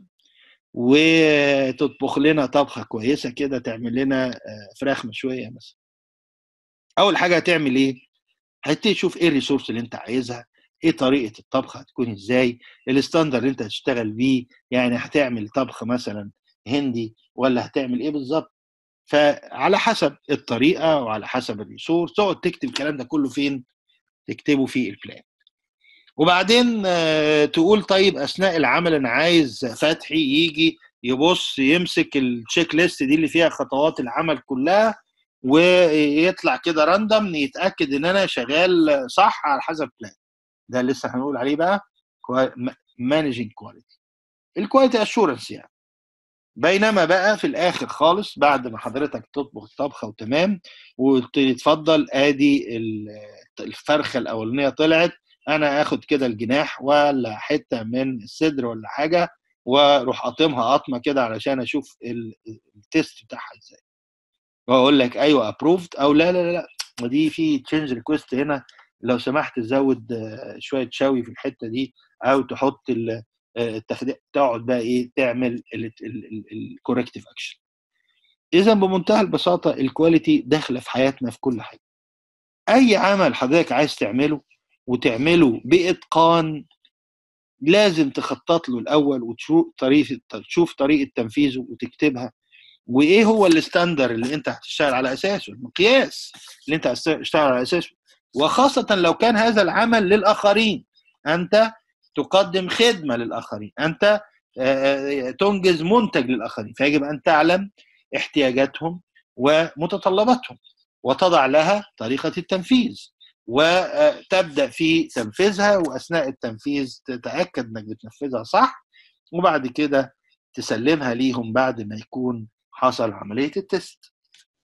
Speaker 1: وتطبخ لنا طبخه كويسه كده تعمل لنا فراخ مشويه مثلا اول حاجه هتعمل ايه هتبتدي تشوف ايه الريسورس اللي انت عايزها ايه طريقه الطبخ هتكون ازاي الستاندر اللي انت هتشتغل بيه يعني هتعمل طبخ مثلا هندي ولا هتعمل ايه بالظبط فعلى حسب الطريقه وعلى حسب الريسورس تقعد تكتب الكلام ده كله فين تكتبه في البلان وبعدين تقول طيب اثناء العمل انا عايز فتحي يجي يبص يمسك التشيك ليست دي اللي فيها خطوات العمل كلها ويطلع كده راندم يتاكد ان انا شغال صح على حسب بلان ده لسه هنقول عليه بقى مانجنج كواليتي الكواليتي اشورنس يعني بينما بقى في الاخر خالص بعد ما حضرتك تطبخ الطبخه وتمام وتتفضل ادي الفرخه الاولانيه طلعت انا اخد كده الجناح ولا حته من الصدر ولا حاجه واروح قاطمها قطمه كده علشان اشوف التيست بتاعها ازاي واقول لك ايوه ابروفد او لا لا لا ودي في تشينج ريكوست هنا لو سمحت تزود شويه شوي في الحته دي او تحط التخديع تقعد بقى ايه تعمل الكوركتيف اكشن اذا بمنتهى البساطه الكواليتي داخله في حياتنا في كل حاجه اي عمل حضرتك عايز تعمله وتعمله باتقان لازم تخطط له الاول وتشوف طريقه تشوف طريقه تنفيذه وتكتبها وايه هو الستاندر اللي انت هتشتغل على اساسه المقياس اللي انت هتشتغل على اساسه وخاصه لو كان هذا العمل للاخرين انت تقدم خدمه للاخرين انت تنجز منتج للاخرين فيجب ان تعلم احتياجاتهم ومتطلباتهم وتضع لها طريقه التنفيذ وتبدا في تنفيذها واثناء التنفيذ تتاكد انك بتنفذها صح وبعد كده تسلمها ليهم بعد ما يكون حصل عمليه التست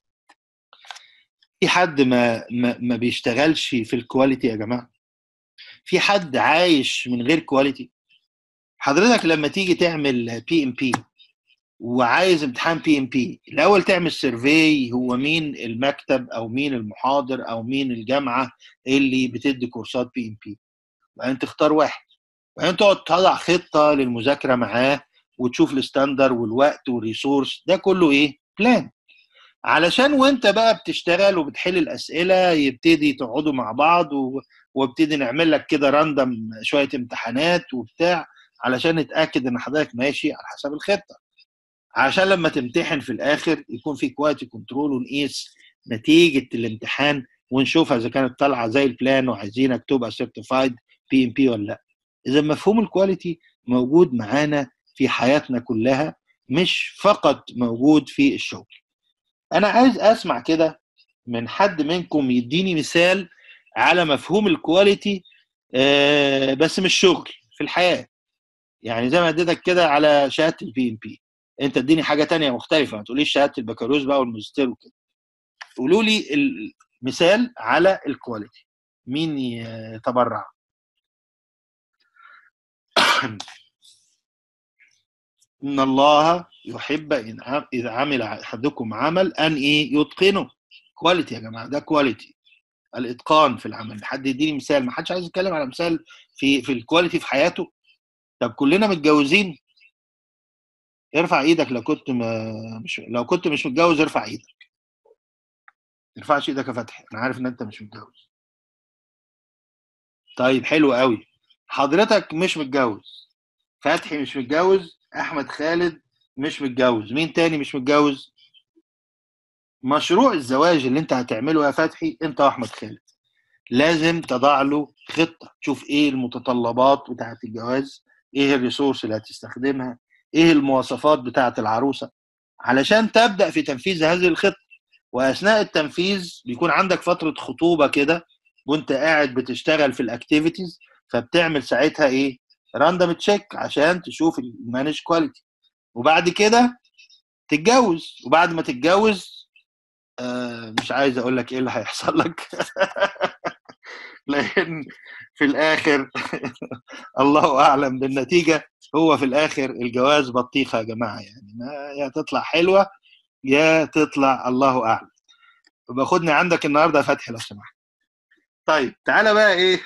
Speaker 1: في حد ما ما, ما بيشتغلش في الكواليتي يا جماعه في حد عايش من غير كواليتي حضرتك لما تيجي تعمل بي ام بي وعايز امتحان بي ام بي الاول تعمل سيرفي هو مين المكتب او مين المحاضر او مين الجامعه اللي بتدي كورسات بي ام بي وبعدين تختار واحد وبعدين تقعد تضع خطه للمذاكره معاه وتشوف الستاندر والوقت والريسورس ده كله ايه بلان علشان وانت بقى بتشتغل وبتحل الاسئله يبتدي تقعدوا مع بعض وابتدي نعمل لك كده راندم شويه امتحانات وبتاع علشان نتاكد ان حضرتك ماشي على حسب الخطه عشان لما تمتحن في الاخر يكون في كواليتي كنترول ونقيس نتيجه الامتحان ونشوفها اذا كانت طالعه زي البلان وعايزينك تبقى سيرتيفايد بي ام بي ولا لا اذا مفهوم الكواليتي موجود معانا في حياتنا كلها مش فقط موجود في الشغل انا عايز اسمع كده من حد منكم يديني مثال على مفهوم الكواليتي آه بس مش شغل في الحياه يعني زي ما اديتك كده على شهاده البي ام بي انت اديني حاجه تانية مختلفه ما تقوليش شهاده البكالوريوس بقى والماجستير وكده قولوا لي المثال على الكواليتي مين يتبرع ان الله يحب ان اذا عمل احدكم عمل ان ايه يتقنه كواليتي يا جماعه ده كواليتي الاتقان في العمل حد يديني مثال ما حدش عايز يتكلم على مثال في في الكواليتي في حياته طب كلنا متجوزين ارفع ايدك لو كنت ما مش لو كنت مش متجوز ارفع ايدك ما ترفعش ايدك يا فتحي انا عارف ان انت مش متجوز طيب حلو قوي حضرتك مش متجوز فتحي مش متجوز احمد خالد مش متجوز مين تاني مش متجوز مشروع الزواج اللي انت هتعمله يا فتحي انت واحمد خالد لازم تضع له خطه تشوف ايه المتطلبات بتاعه الجواز ايه الريسورس اللي هتستخدمها ايه المواصفات بتاعه العروسه علشان تبدا في تنفيذ هذه الخطه واثناء التنفيذ بيكون عندك فتره خطوبه كده وانت قاعد بتشتغل في الاكتيفيتيز فبتعمل ساعتها ايه راندوم تشيك عشان تشوف المانج كواليتي وبعد كده تتجوز وبعد ما تتجوز آه مش عايز اقول لك ايه اللي هيحصل لك لان في الاخر الله اعلم بالنتيجه هو في الاخر الجواز بطيخه يا جماعه يعني ما يا تطلع حلوه يا تطلع الله اعلم باخدني عندك النهارده يا فتحي لو سمحت طيب تعالى بقى ايه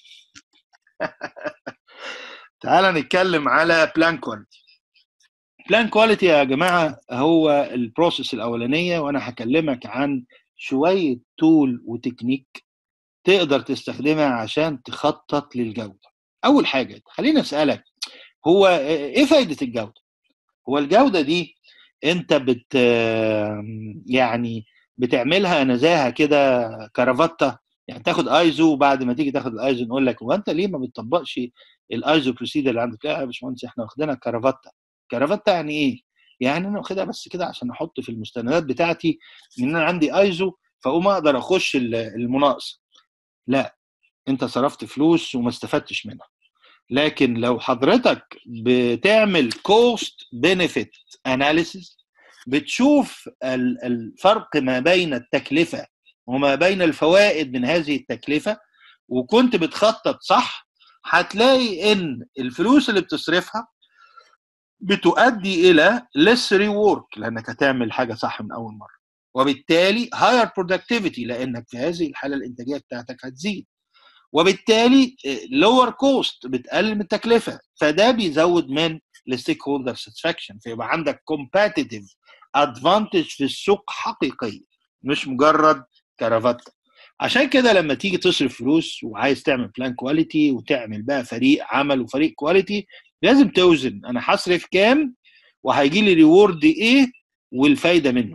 Speaker 1: تعالى نتكلم على بلان كواليتي بلان كواليتي يا جماعه هو البروسيس الاولانيه وانا هكلمك عن شويه تول وتكنيك تقدر تستخدمها عشان تخطط للجوده اول حاجه خليني اسالك هو ايه فايده الجوده هو الجوده دي انت بت يعني بتعملها نزاهه كده كرافته يعني تاخد ايزو وبعد ما تيجي تاخد الايزو نقول لك هو انت ليه ما بتطبقش الايزو بروسيدر اللي عندك لا يا باشمهندس احنا واخدينها كرافته كرافته يعني ايه يعني انا واخدها بس كده عشان احط في المستندات بتاعتي ان انا عندي ايزو فاقوم اقدر اخش المناقصه لا انت صرفت فلوس وما استفدتش منها لكن لو حضرتك بتعمل كوست بنفيت اناليسيس بتشوف الفرق ما بين التكلفه وما بين الفوائد من هذه التكلفه وكنت بتخطط صح هتلاقي ان الفلوس اللي بتصرفها بتؤدي الى less reward لانك هتعمل حاجه صح من اول مره وبالتالي higher productivity لانك في هذه الحاله الانتاجيه بتاعتك هتزيد وبالتالي lower cost بتقلل من التكلفه فده بيزود من الستيك هولدر ساتسفاكشن فيبقى عندك competitive advantage في السوق حقيقيه مش مجرد كرافته عشان كده لما تيجي تصرف فلوس وعايز تعمل بلان كواليتي وتعمل بقى فريق عمل وفريق كواليتي لازم توزن انا هصرف كام وهيجي لي ريورد ايه والفايده منه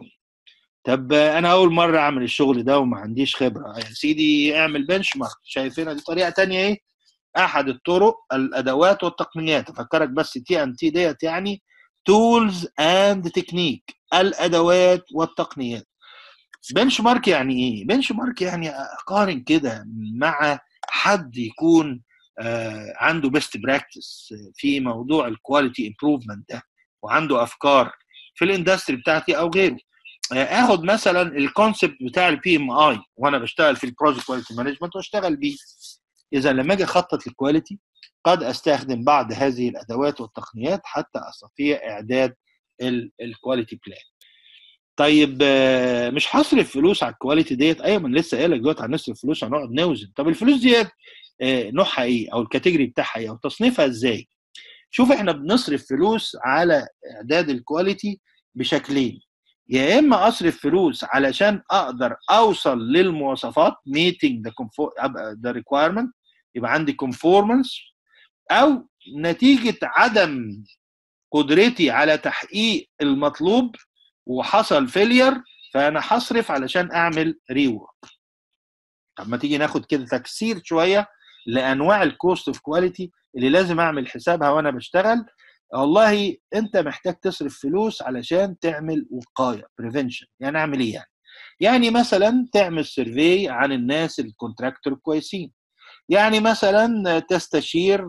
Speaker 1: طب انا اول مره اعمل الشغل ده وما عنديش خبره يا سيدي اعمل بنش مارك شايفينها دي طريقه تانية ايه احد الطرق الادوات والتقنيات افكرك بس تي ان تي ديت يعني تولز اند تكنيك الادوات والتقنيات بنش مارك يعني ايه بنش مارك يعني اقارن كده مع حد يكون آه عنده بيست براكتس في موضوع الكواليتي امبروفمنت ده وعنده افكار في الاندستري بتاعتي او غيره اخد مثلا الكونسبت بتاع البي ام اي وانا بشتغل في البروجكت كواليتي مانجمنت واشتغل بيه اذا لما اجي اخطط الكواليتي قد استخدم بعض هذه الادوات والتقنيات حتى استطيع اعداد الكواليتي بلان طيب مش هصرف فلوس على الكواليتي ديت ايوه ما لسه قايل لك دلوقتي هنصرف فلوس هنقعد نوزن طب الفلوس ديت نوعها ايه او الكاتيجوري بتاعها ايه او تصنيفها ازاي شوف احنا بنصرف فلوس على اعداد الكواليتي بشكلين يا اما اصرف فلوس علشان اقدر اوصل للمواصفات meeting the, the requirement يبقى عندي conformance او نتيجه عدم قدرتي على تحقيق المطلوب وحصل فيلير فانا هصرف علشان اعمل ريورك طب ما تيجي ناخد كده تكسير شويه لانواع الكوست اوف كواليتي اللي لازم اعمل حسابها وانا بشتغل والله انت محتاج تصرف فلوس علشان تعمل وقايه بريفنشن يعني اعمل ايه يعني يعني مثلا تعمل سيرفي عن الناس الكونتراكتور كويسين يعني مثلا تستشير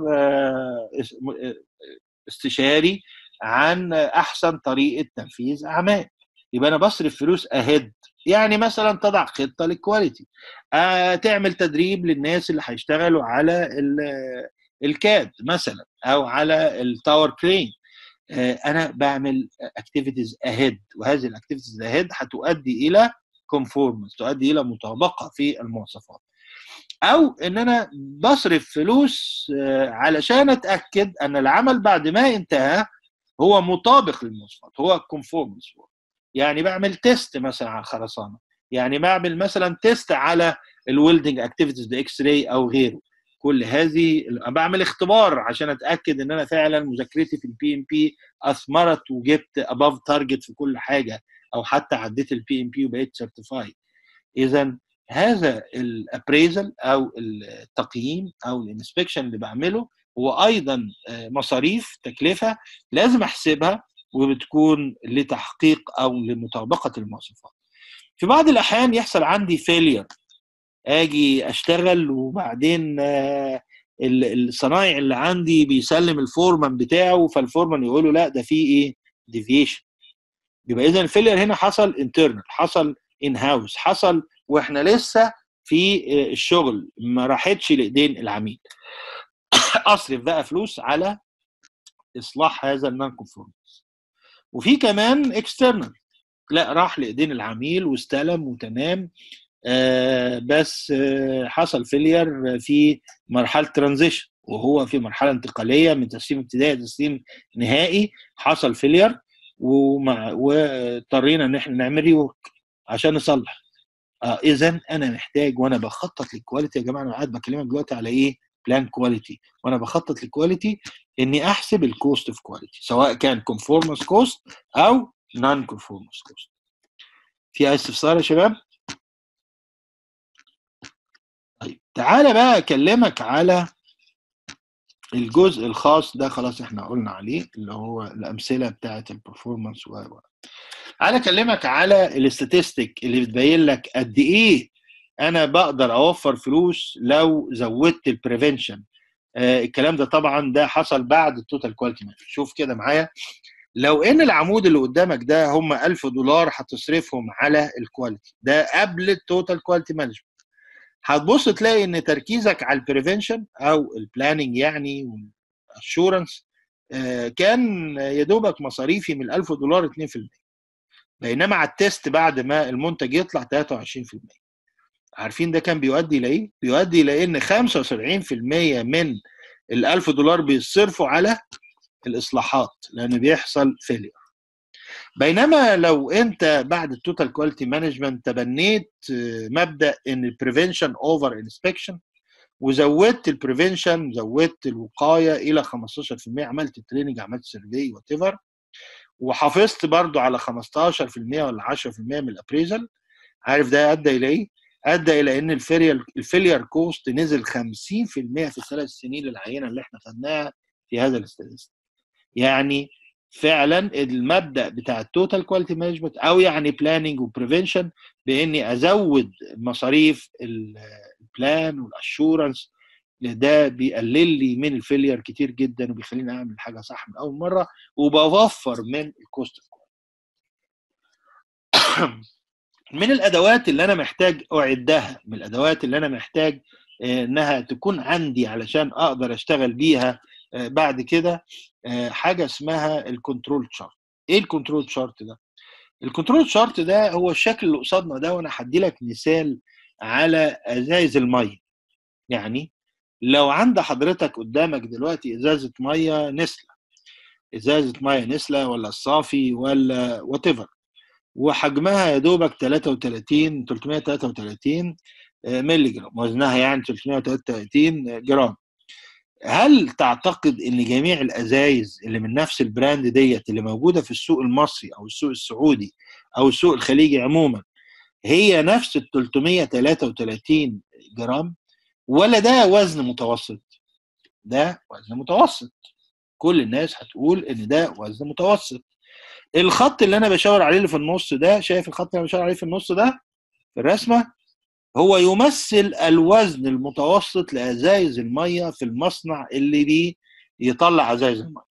Speaker 1: استشاري عن احسن طريقه تنفيذ اعمال يبقى انا بصرف فلوس اهيد يعني مثلا تضع خطه للكواليتي آه تعمل تدريب للناس اللي هيشتغلوا على الكاد مثلا او على التاور كرين آه انا بعمل اكتيفيتيز اهيد وهذه الاكتيفيتيز اهيد هتؤدي الى كونفورمنس تؤدي الى مطابقه في المواصفات او ان انا بصرف فلوس آه علشان اتاكد ان العمل بعد ما انتهى هو مطابق للمواصفات هو كونفورمنس يعني بعمل تيست مثلا على الخرسانه يعني بعمل مثلا تيست على الويلدنج اكتيفيتيز باكس راي او غيره كل هذه بعمل اختبار عشان اتاكد ان انا فعلا مذاكرتي في البي ام بي اثمرت وجبت اباف تارجت في كل حاجه او حتى عديت البي ام بي وبقيت سيرتيفايد اذا هذا الابريزل او التقييم او الانسبكشن اللي بعمله هو ايضا مصاريف تكلفه لازم احسبها وبتكون لتحقيق او لمطابقه المواصفات. في بعض الاحيان يحصل عندي فيلير اجي اشتغل وبعدين الصنايع اللي عندي بيسلم الفورمان بتاعه فالفورمان يقول له لا ده في ايه؟ ديفيشن يبقى اذا الفيلير هنا حصل انترنال حصل ان هاوس حصل واحنا لسه في الشغل ما راحتش لايدين العميل اصرف بقى فلوس على اصلاح هذا النون كونفورمنس وفي كمان اكسترنال لا راح لايدين العميل واستلم وتمام آه بس آه حصل فيلير في مرحله ترانزيشن وهو في مرحله انتقاليه من تسليم ابتدائي لتسليم نهائي حصل فيلير ومع واضطرينا ان احنا نعمل ريورك عشان نصلح آه اذا انا محتاج وانا بخطط للكواليتي يا جماعه انا قاعد بكلمك دلوقتي على ايه بلان كواليتي وانا بخطط للكواليتي اني احسب الكوست اوف كواليتي سواء كان كونفورمانس كوست او نون كونفورمانس كوست في اي استفسار يا شباب طيب تعالى بقى اكلمك على الجزء الخاص ده خلاص احنا قلنا عليه اللي هو الامثله بتاعه البرفورمانس و تعالى اكلمك على الاستاتستيك اللي بتبين لك قد ايه انا بقدر اوفر فلوس لو زودت البريفنشن آه الكلام ده طبعا ده حصل بعد التوتال كواليتي مانجمنت شوف كده معايا لو ان العمود اللي قدامك ده هم 1000 دولار هتصرفهم على الكواليتي ده قبل التوتال كواليتي مانجمنت هتبص تلاقي ان تركيزك على البريفنشن او البلاننج يعني والاشورنس آه كان يا دوبك مصاريفي من 1000 دولار 2% بينما على التيست بعد ما المنتج يطلع 23% عارفين ده كان بيؤدي الى ايه؟ بيؤدي الى ان 75% من ال 1000 دولار بيصرفوا على الاصلاحات لان بيحصل فيلير بينما لو انت بعد التوتال كواليتي مانجمنت تبنيت مبدا ان البريفنشن اوفر انسبكشن وزودت البريفنشن زودت الوقايه الى 15% عملت تريننج عملت سيرفي وات ايفر وحافظت برضو على 15% ولا 10% من الابريزل عارف ده ادى الى ايه؟ ادى الى ان الفيلير الفيلير كوست نزل 50% في الثلاث سنين العينه اللي احنا خدناها في هذا الاستاتستيك يعني فعلا المبدا بتاع التوتال كواليتي مانجمنت او يعني بلاننج وبريفنشن باني ازود مصاريف البلان والاشورنس ده بيقلل لي من الفيلير كتير جدا وبيخليني اعمل حاجه صح من اول مره وبوفر من الكوست من الادوات اللي انا محتاج اعدها من الادوات اللي انا محتاج انها تكون عندي علشان اقدر اشتغل بيها بعد كده حاجه اسمها الكنترول تشارت ايه الكنترول تشارت ده الكنترول تشارت ده هو الشكل اللي قصادنا ده وانا هدي لك مثال على ازايز الميه يعني لو عند حضرتك قدامك دلوقتي ازازه ميه نسله ازازه ميه نسله ولا الصافي ولا وات ايفر وحجمها يا دوبك 33 333 مللي جرام وزنها يعني 333 جرام هل تعتقد ان جميع الازايز اللي من نفس البراند ديت اللي موجوده في السوق المصري او السوق السعودي او السوق الخليجي عموما هي نفس ال 333 جرام ولا ده وزن متوسط؟ ده وزن متوسط كل الناس هتقول ان ده وزن متوسط الخط اللي انا بشاور عليه اللي في النص ده شايف الخط اللي انا بشاور عليه في النص ده في الرسمه هو يمثل الوزن المتوسط لازايز الميه في المصنع اللي بيه يطلع ازايز الميه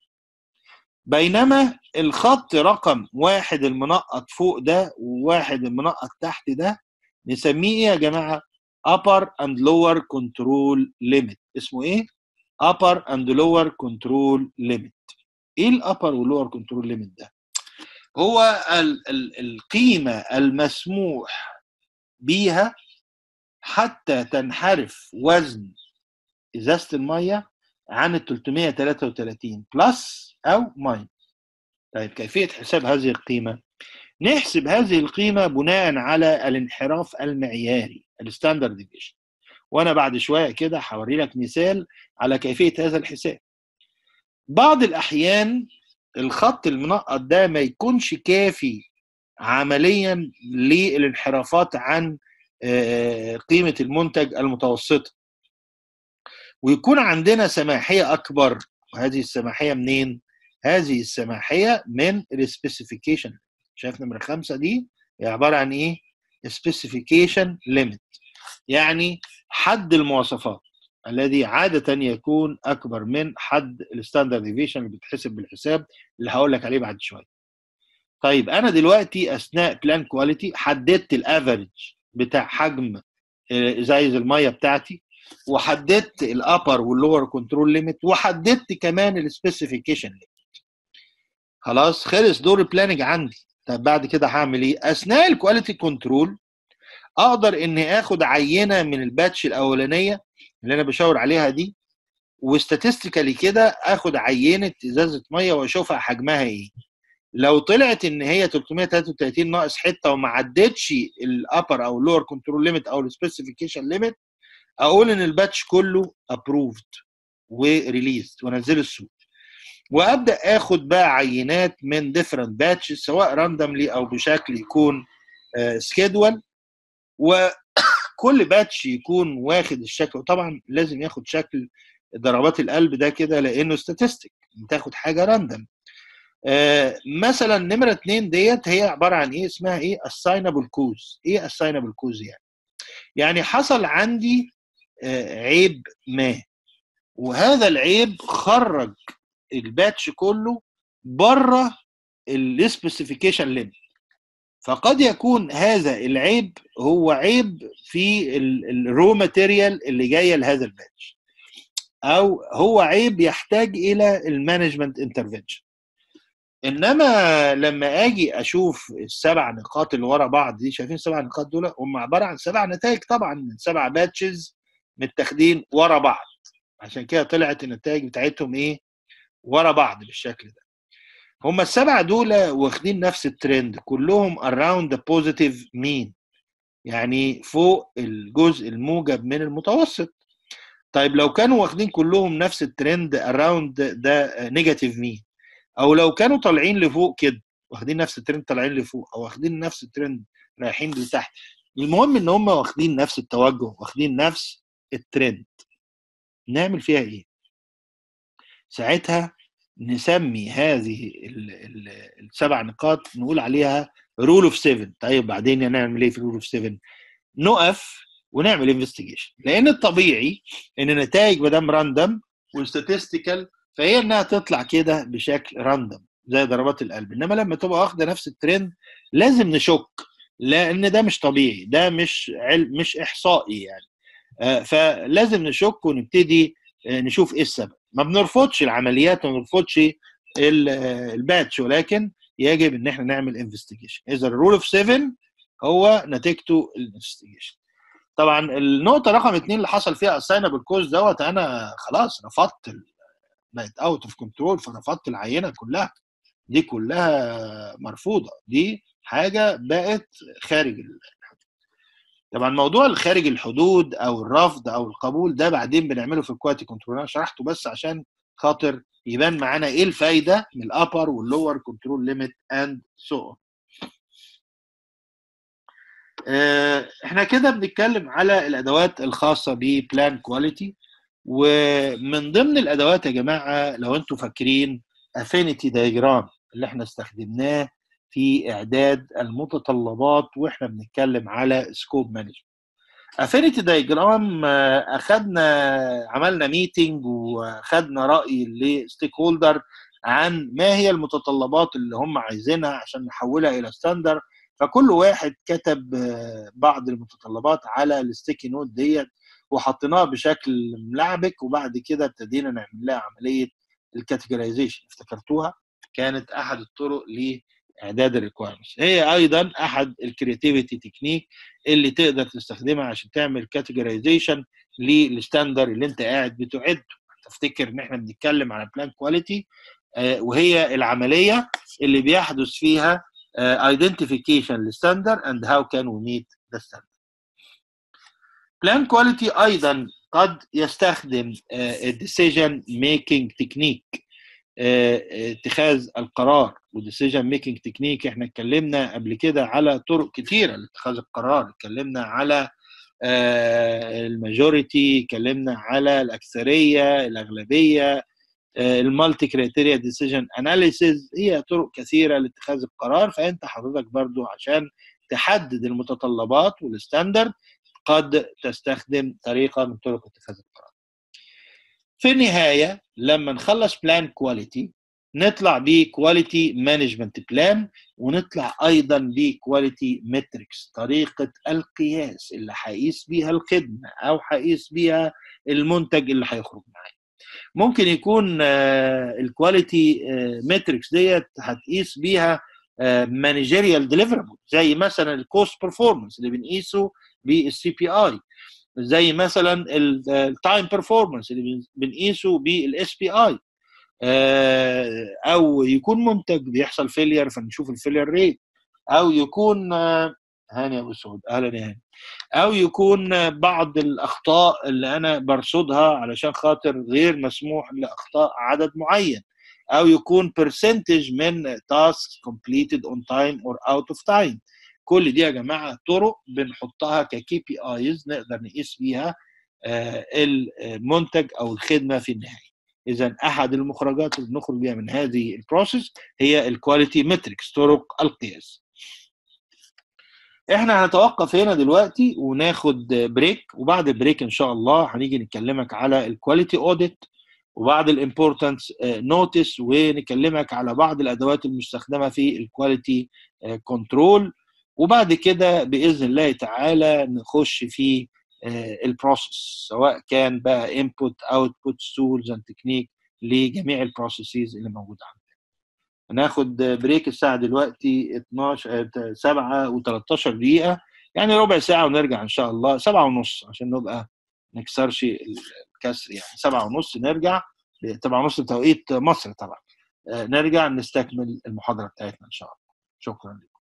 Speaker 1: بينما الخط رقم واحد المنقط فوق ده وواحد المنقط تحت ده نسميه ايه يا جماعه upper and lower control limit اسمه ايه upper and lower control limit ايه الابر واللور كنترول ليميت ده هو ال ال القيمه المسموح بيها حتى تنحرف وزن ازازه الميه عن ال 333 بلس او ماينس طيب كيفيه حساب هذه القيمه نحسب هذه القيمه بناء على الانحراف المعياري الستاندرد ديفيشن وانا بعد شويه كده هوري لك مثال على كيفيه هذا الحساب بعض الاحيان الخط المنقط ده ما يكونش كافي عمليا للانحرافات عن قيمه المنتج المتوسطه ويكون عندنا سماحيه اكبر وهذه السماحيه منين؟ هذه السماحيه من السبيسيفيكيشن شايف نمره خمسه دي هي عباره عن ايه؟ سبيسيفيكيشن ليميت يعني حد المواصفات الذي عادة يكون أكبر من حد الستاندرد ديفيشن اللي بيتحسب بالحساب اللي هقول لك عليه بعد شوية. طيب انا دلوقتي اثناء بلان كواليتي حددت الافريج بتاع حجم ازايز الميه بتاعتي وحددت الابر واللور كنترول ليميت وحددت كمان السبيسيفيكيشن ليميت خلاص خلص دور البلاننج عندي طب بعد كده هعمل ايه اثناء الكواليتي كنترول اقدر اني اخد عينه من الباتش الاولانيه اللي انا بشاور عليها دي وستاتستيكالي كده اخد عينه ازازه ميه واشوفها حجمها ايه لو طلعت ان هي 333 ناقص حته وما عدتش الابر او اللور كنترول ليميت او السبيسيفيكيشن ليميت اقول ان الباتش كله ابروفد وريليزد وانزله السوق وابدا اخد بقى عينات من ديفرنت باتش سواء راندملي او بشكل يكون سكيدول وكل باتش يكون واخد الشكل وطبعا لازم ياخد شكل ضربات القلب ده كده لانه ستاتستيك بتاخد حاجه راندم آه مثلا نمره اتنين ديت هي عباره عن ايه اسمها ايه اساينبل كوز ايه اساينبل كوز يعني يعني حصل عندي آه عيب ما وهذا العيب خرج الباتش كله بره السبيسيفيكيشن ليميت فقد يكون هذا العيب هو عيب في الرو ماتيريال اللي جايه لهذا الباتش او هو عيب يحتاج الى المانجمنت انترفنشن انما لما اجي اشوف السبع نقاط اللي ورا بعض دي شايفين السبع نقاط دول هم عباره عن سبع نتائج طبعا من سبع باتشز متاخدين ورا بعض عشان كده طلعت النتائج بتاعتهم ايه ورا بعض بالشكل ده هم السبعه دول واخدين نفس الترند كلهم around the positive mean يعني فوق الجزء الموجب من المتوسط طيب لو كانوا واخدين كلهم نفس الترند around the negative mean او لو كانوا طالعين لفوق كده واخدين نفس الترند طالعين لفوق او واخدين نفس الترند رايحين لتحت المهم ان هم واخدين نفس التوجه واخدين نفس الترند نعمل فيها ايه ساعتها نسمي هذه ال ال السبع نقاط نقول عليها رول اوف 7 طيب بعدين نعمل ايه في رول اوف 7 نقف ونعمل انفستيجيشن لان الطبيعي ان النتائج ما دام راندم والستاتستيكال فهي انها تطلع كده بشكل راندم زي ضربات القلب انما لما تبقى واخده نفس الترند لازم نشك لان ده مش طبيعي ده مش علم مش احصائي يعني آه فلازم نشك ونبتدي آه نشوف ايه السبب ما بنرفضش العمليات وما بنرفضش الباتش ولكن يجب ان احنا نعمل انفستيجيشن اذا الرول اوف 7 هو نتيجته الانفستيجيشن طبعا النقطه رقم اثنين اللي حصل فيها اساينبل كوز دوت انا خلاص رفضت بقت اوت اوف كنترول فرفضت العينه كلها دي كلها مرفوضه دي حاجه بقت خارج الحدود طبعا موضوع الخارج الحدود او الرفض او القبول ده بعدين بنعمله في الكواليتي كنترول انا شرحته بس عشان خاطر يبان معانا ايه الفايده من الابر واللور كنترول ليميت اند سو احنا كده بنتكلم على الادوات الخاصه ببلان كواليتي ومن ضمن الادوات يا جماعه لو انتم فاكرين افينيتي دايجرام اللي احنا استخدمناه في اعداد المتطلبات واحنا بنتكلم على سكوب مانجمنت افينيتي دايجرام اخذنا عملنا ميتنج واخذنا راي لستيك هولدر عن ما هي المتطلبات اللي هم عايزينها عشان نحولها الى ستاندر فكل واحد كتب بعض المتطلبات على الستيكي نوت ديت وحطيناها بشكل ملعبك وبعد كده ابتدينا نعمل لها عمليه الكاتيجورايزيشن افتكرتوها كانت احد الطرق لاعداد الريكوايرمنتس هي ايضا احد الكرياتيفيتي تكنيك اللي تقدر تستخدمها عشان تعمل كاتيجورايزيشن للستاندر اللي انت قاعد بتعده تفتكر ان احنا بنتكلم على بلان كواليتي وهي العمليه اللي بيحدث فيها identification للستاندر and how can we meet the standard. Plan quality أيضا قد يستخدم decision making technique اتخاذ القرار والديسيجن ميكنج تكنيك احنا اتكلمنا قبل كده على طرق كتيره لاتخاذ القرار اتكلمنا على الماجوريتي اتكلمنا على الاكثريه الاغلبيه المالتي كريتيريا ديسيجن اناليسيز هي طرق كثيره لاتخاذ القرار فانت حضرتك برضو عشان تحدد المتطلبات والستاندرد قد تستخدم طريقه من طرق اتخاذ القرار في النهايه لما نخلص بلان كواليتي نطلع بكواليتي مانجمنت بلان ونطلع ايضا بكواليتي متريكس طريقه القياس اللي هقيس بيها الخدمه او هقيس بيها المنتج اللي هيخرج معايا ممكن يكون الكواليتي متريكس ديت هتقيس بيها مانجيريال ديليفربل زي مثلا الكوست برفورمانس اللي بنقيسه بالسي بي اي زي مثلا التايم برفورمانس اللي بنقيسه بالاس بي اي او يكون منتج بيحصل فيلير فنشوف الفيلير ريت او يكون هاني ابو سعود اهلا يا هاني او يكون بعض الاخطاء اللي انا برصدها علشان خاطر غير مسموح لاخطاء عدد معين او يكون برسنتج من تاسك كومبليتد اون تايم اور اوت اوف تايم كل دي يا جماعه طرق بنحطها ككي بي ايز نقدر نقيس بيها المنتج او الخدمه في النهايه اذا احد المخرجات اللي بنخرج بيها من هذه البروسيس هي الكواليتي متريكس طرق القياس احنا هنتوقف هنا دلوقتي وناخد بريك وبعد البريك ان شاء الله هنيجي نكلمك على الكواليتي اوديت وبعض الامبورتنس نوتس ونكلمك على بعض الادوات المستخدمه في الكواليتي كنترول وبعد كده باذن الله تعالى نخش في البروسيس سواء كان بقى انبوت اوتبوت تولز اند تكنيك لجميع البروسيسز اللي موجوده عندنا هناخد بريك الساعه دلوقتي 12 7 و13 دقيقه يعني ربع ساعه ونرجع ان شاء الله 7 ونص عشان نبقى نكسرش الكسر يعني 7 ونص نرجع 7 ونص بتوقيت مصر طبعا نرجع نستكمل المحاضره بتاعتنا ان شاء الله شكرا لك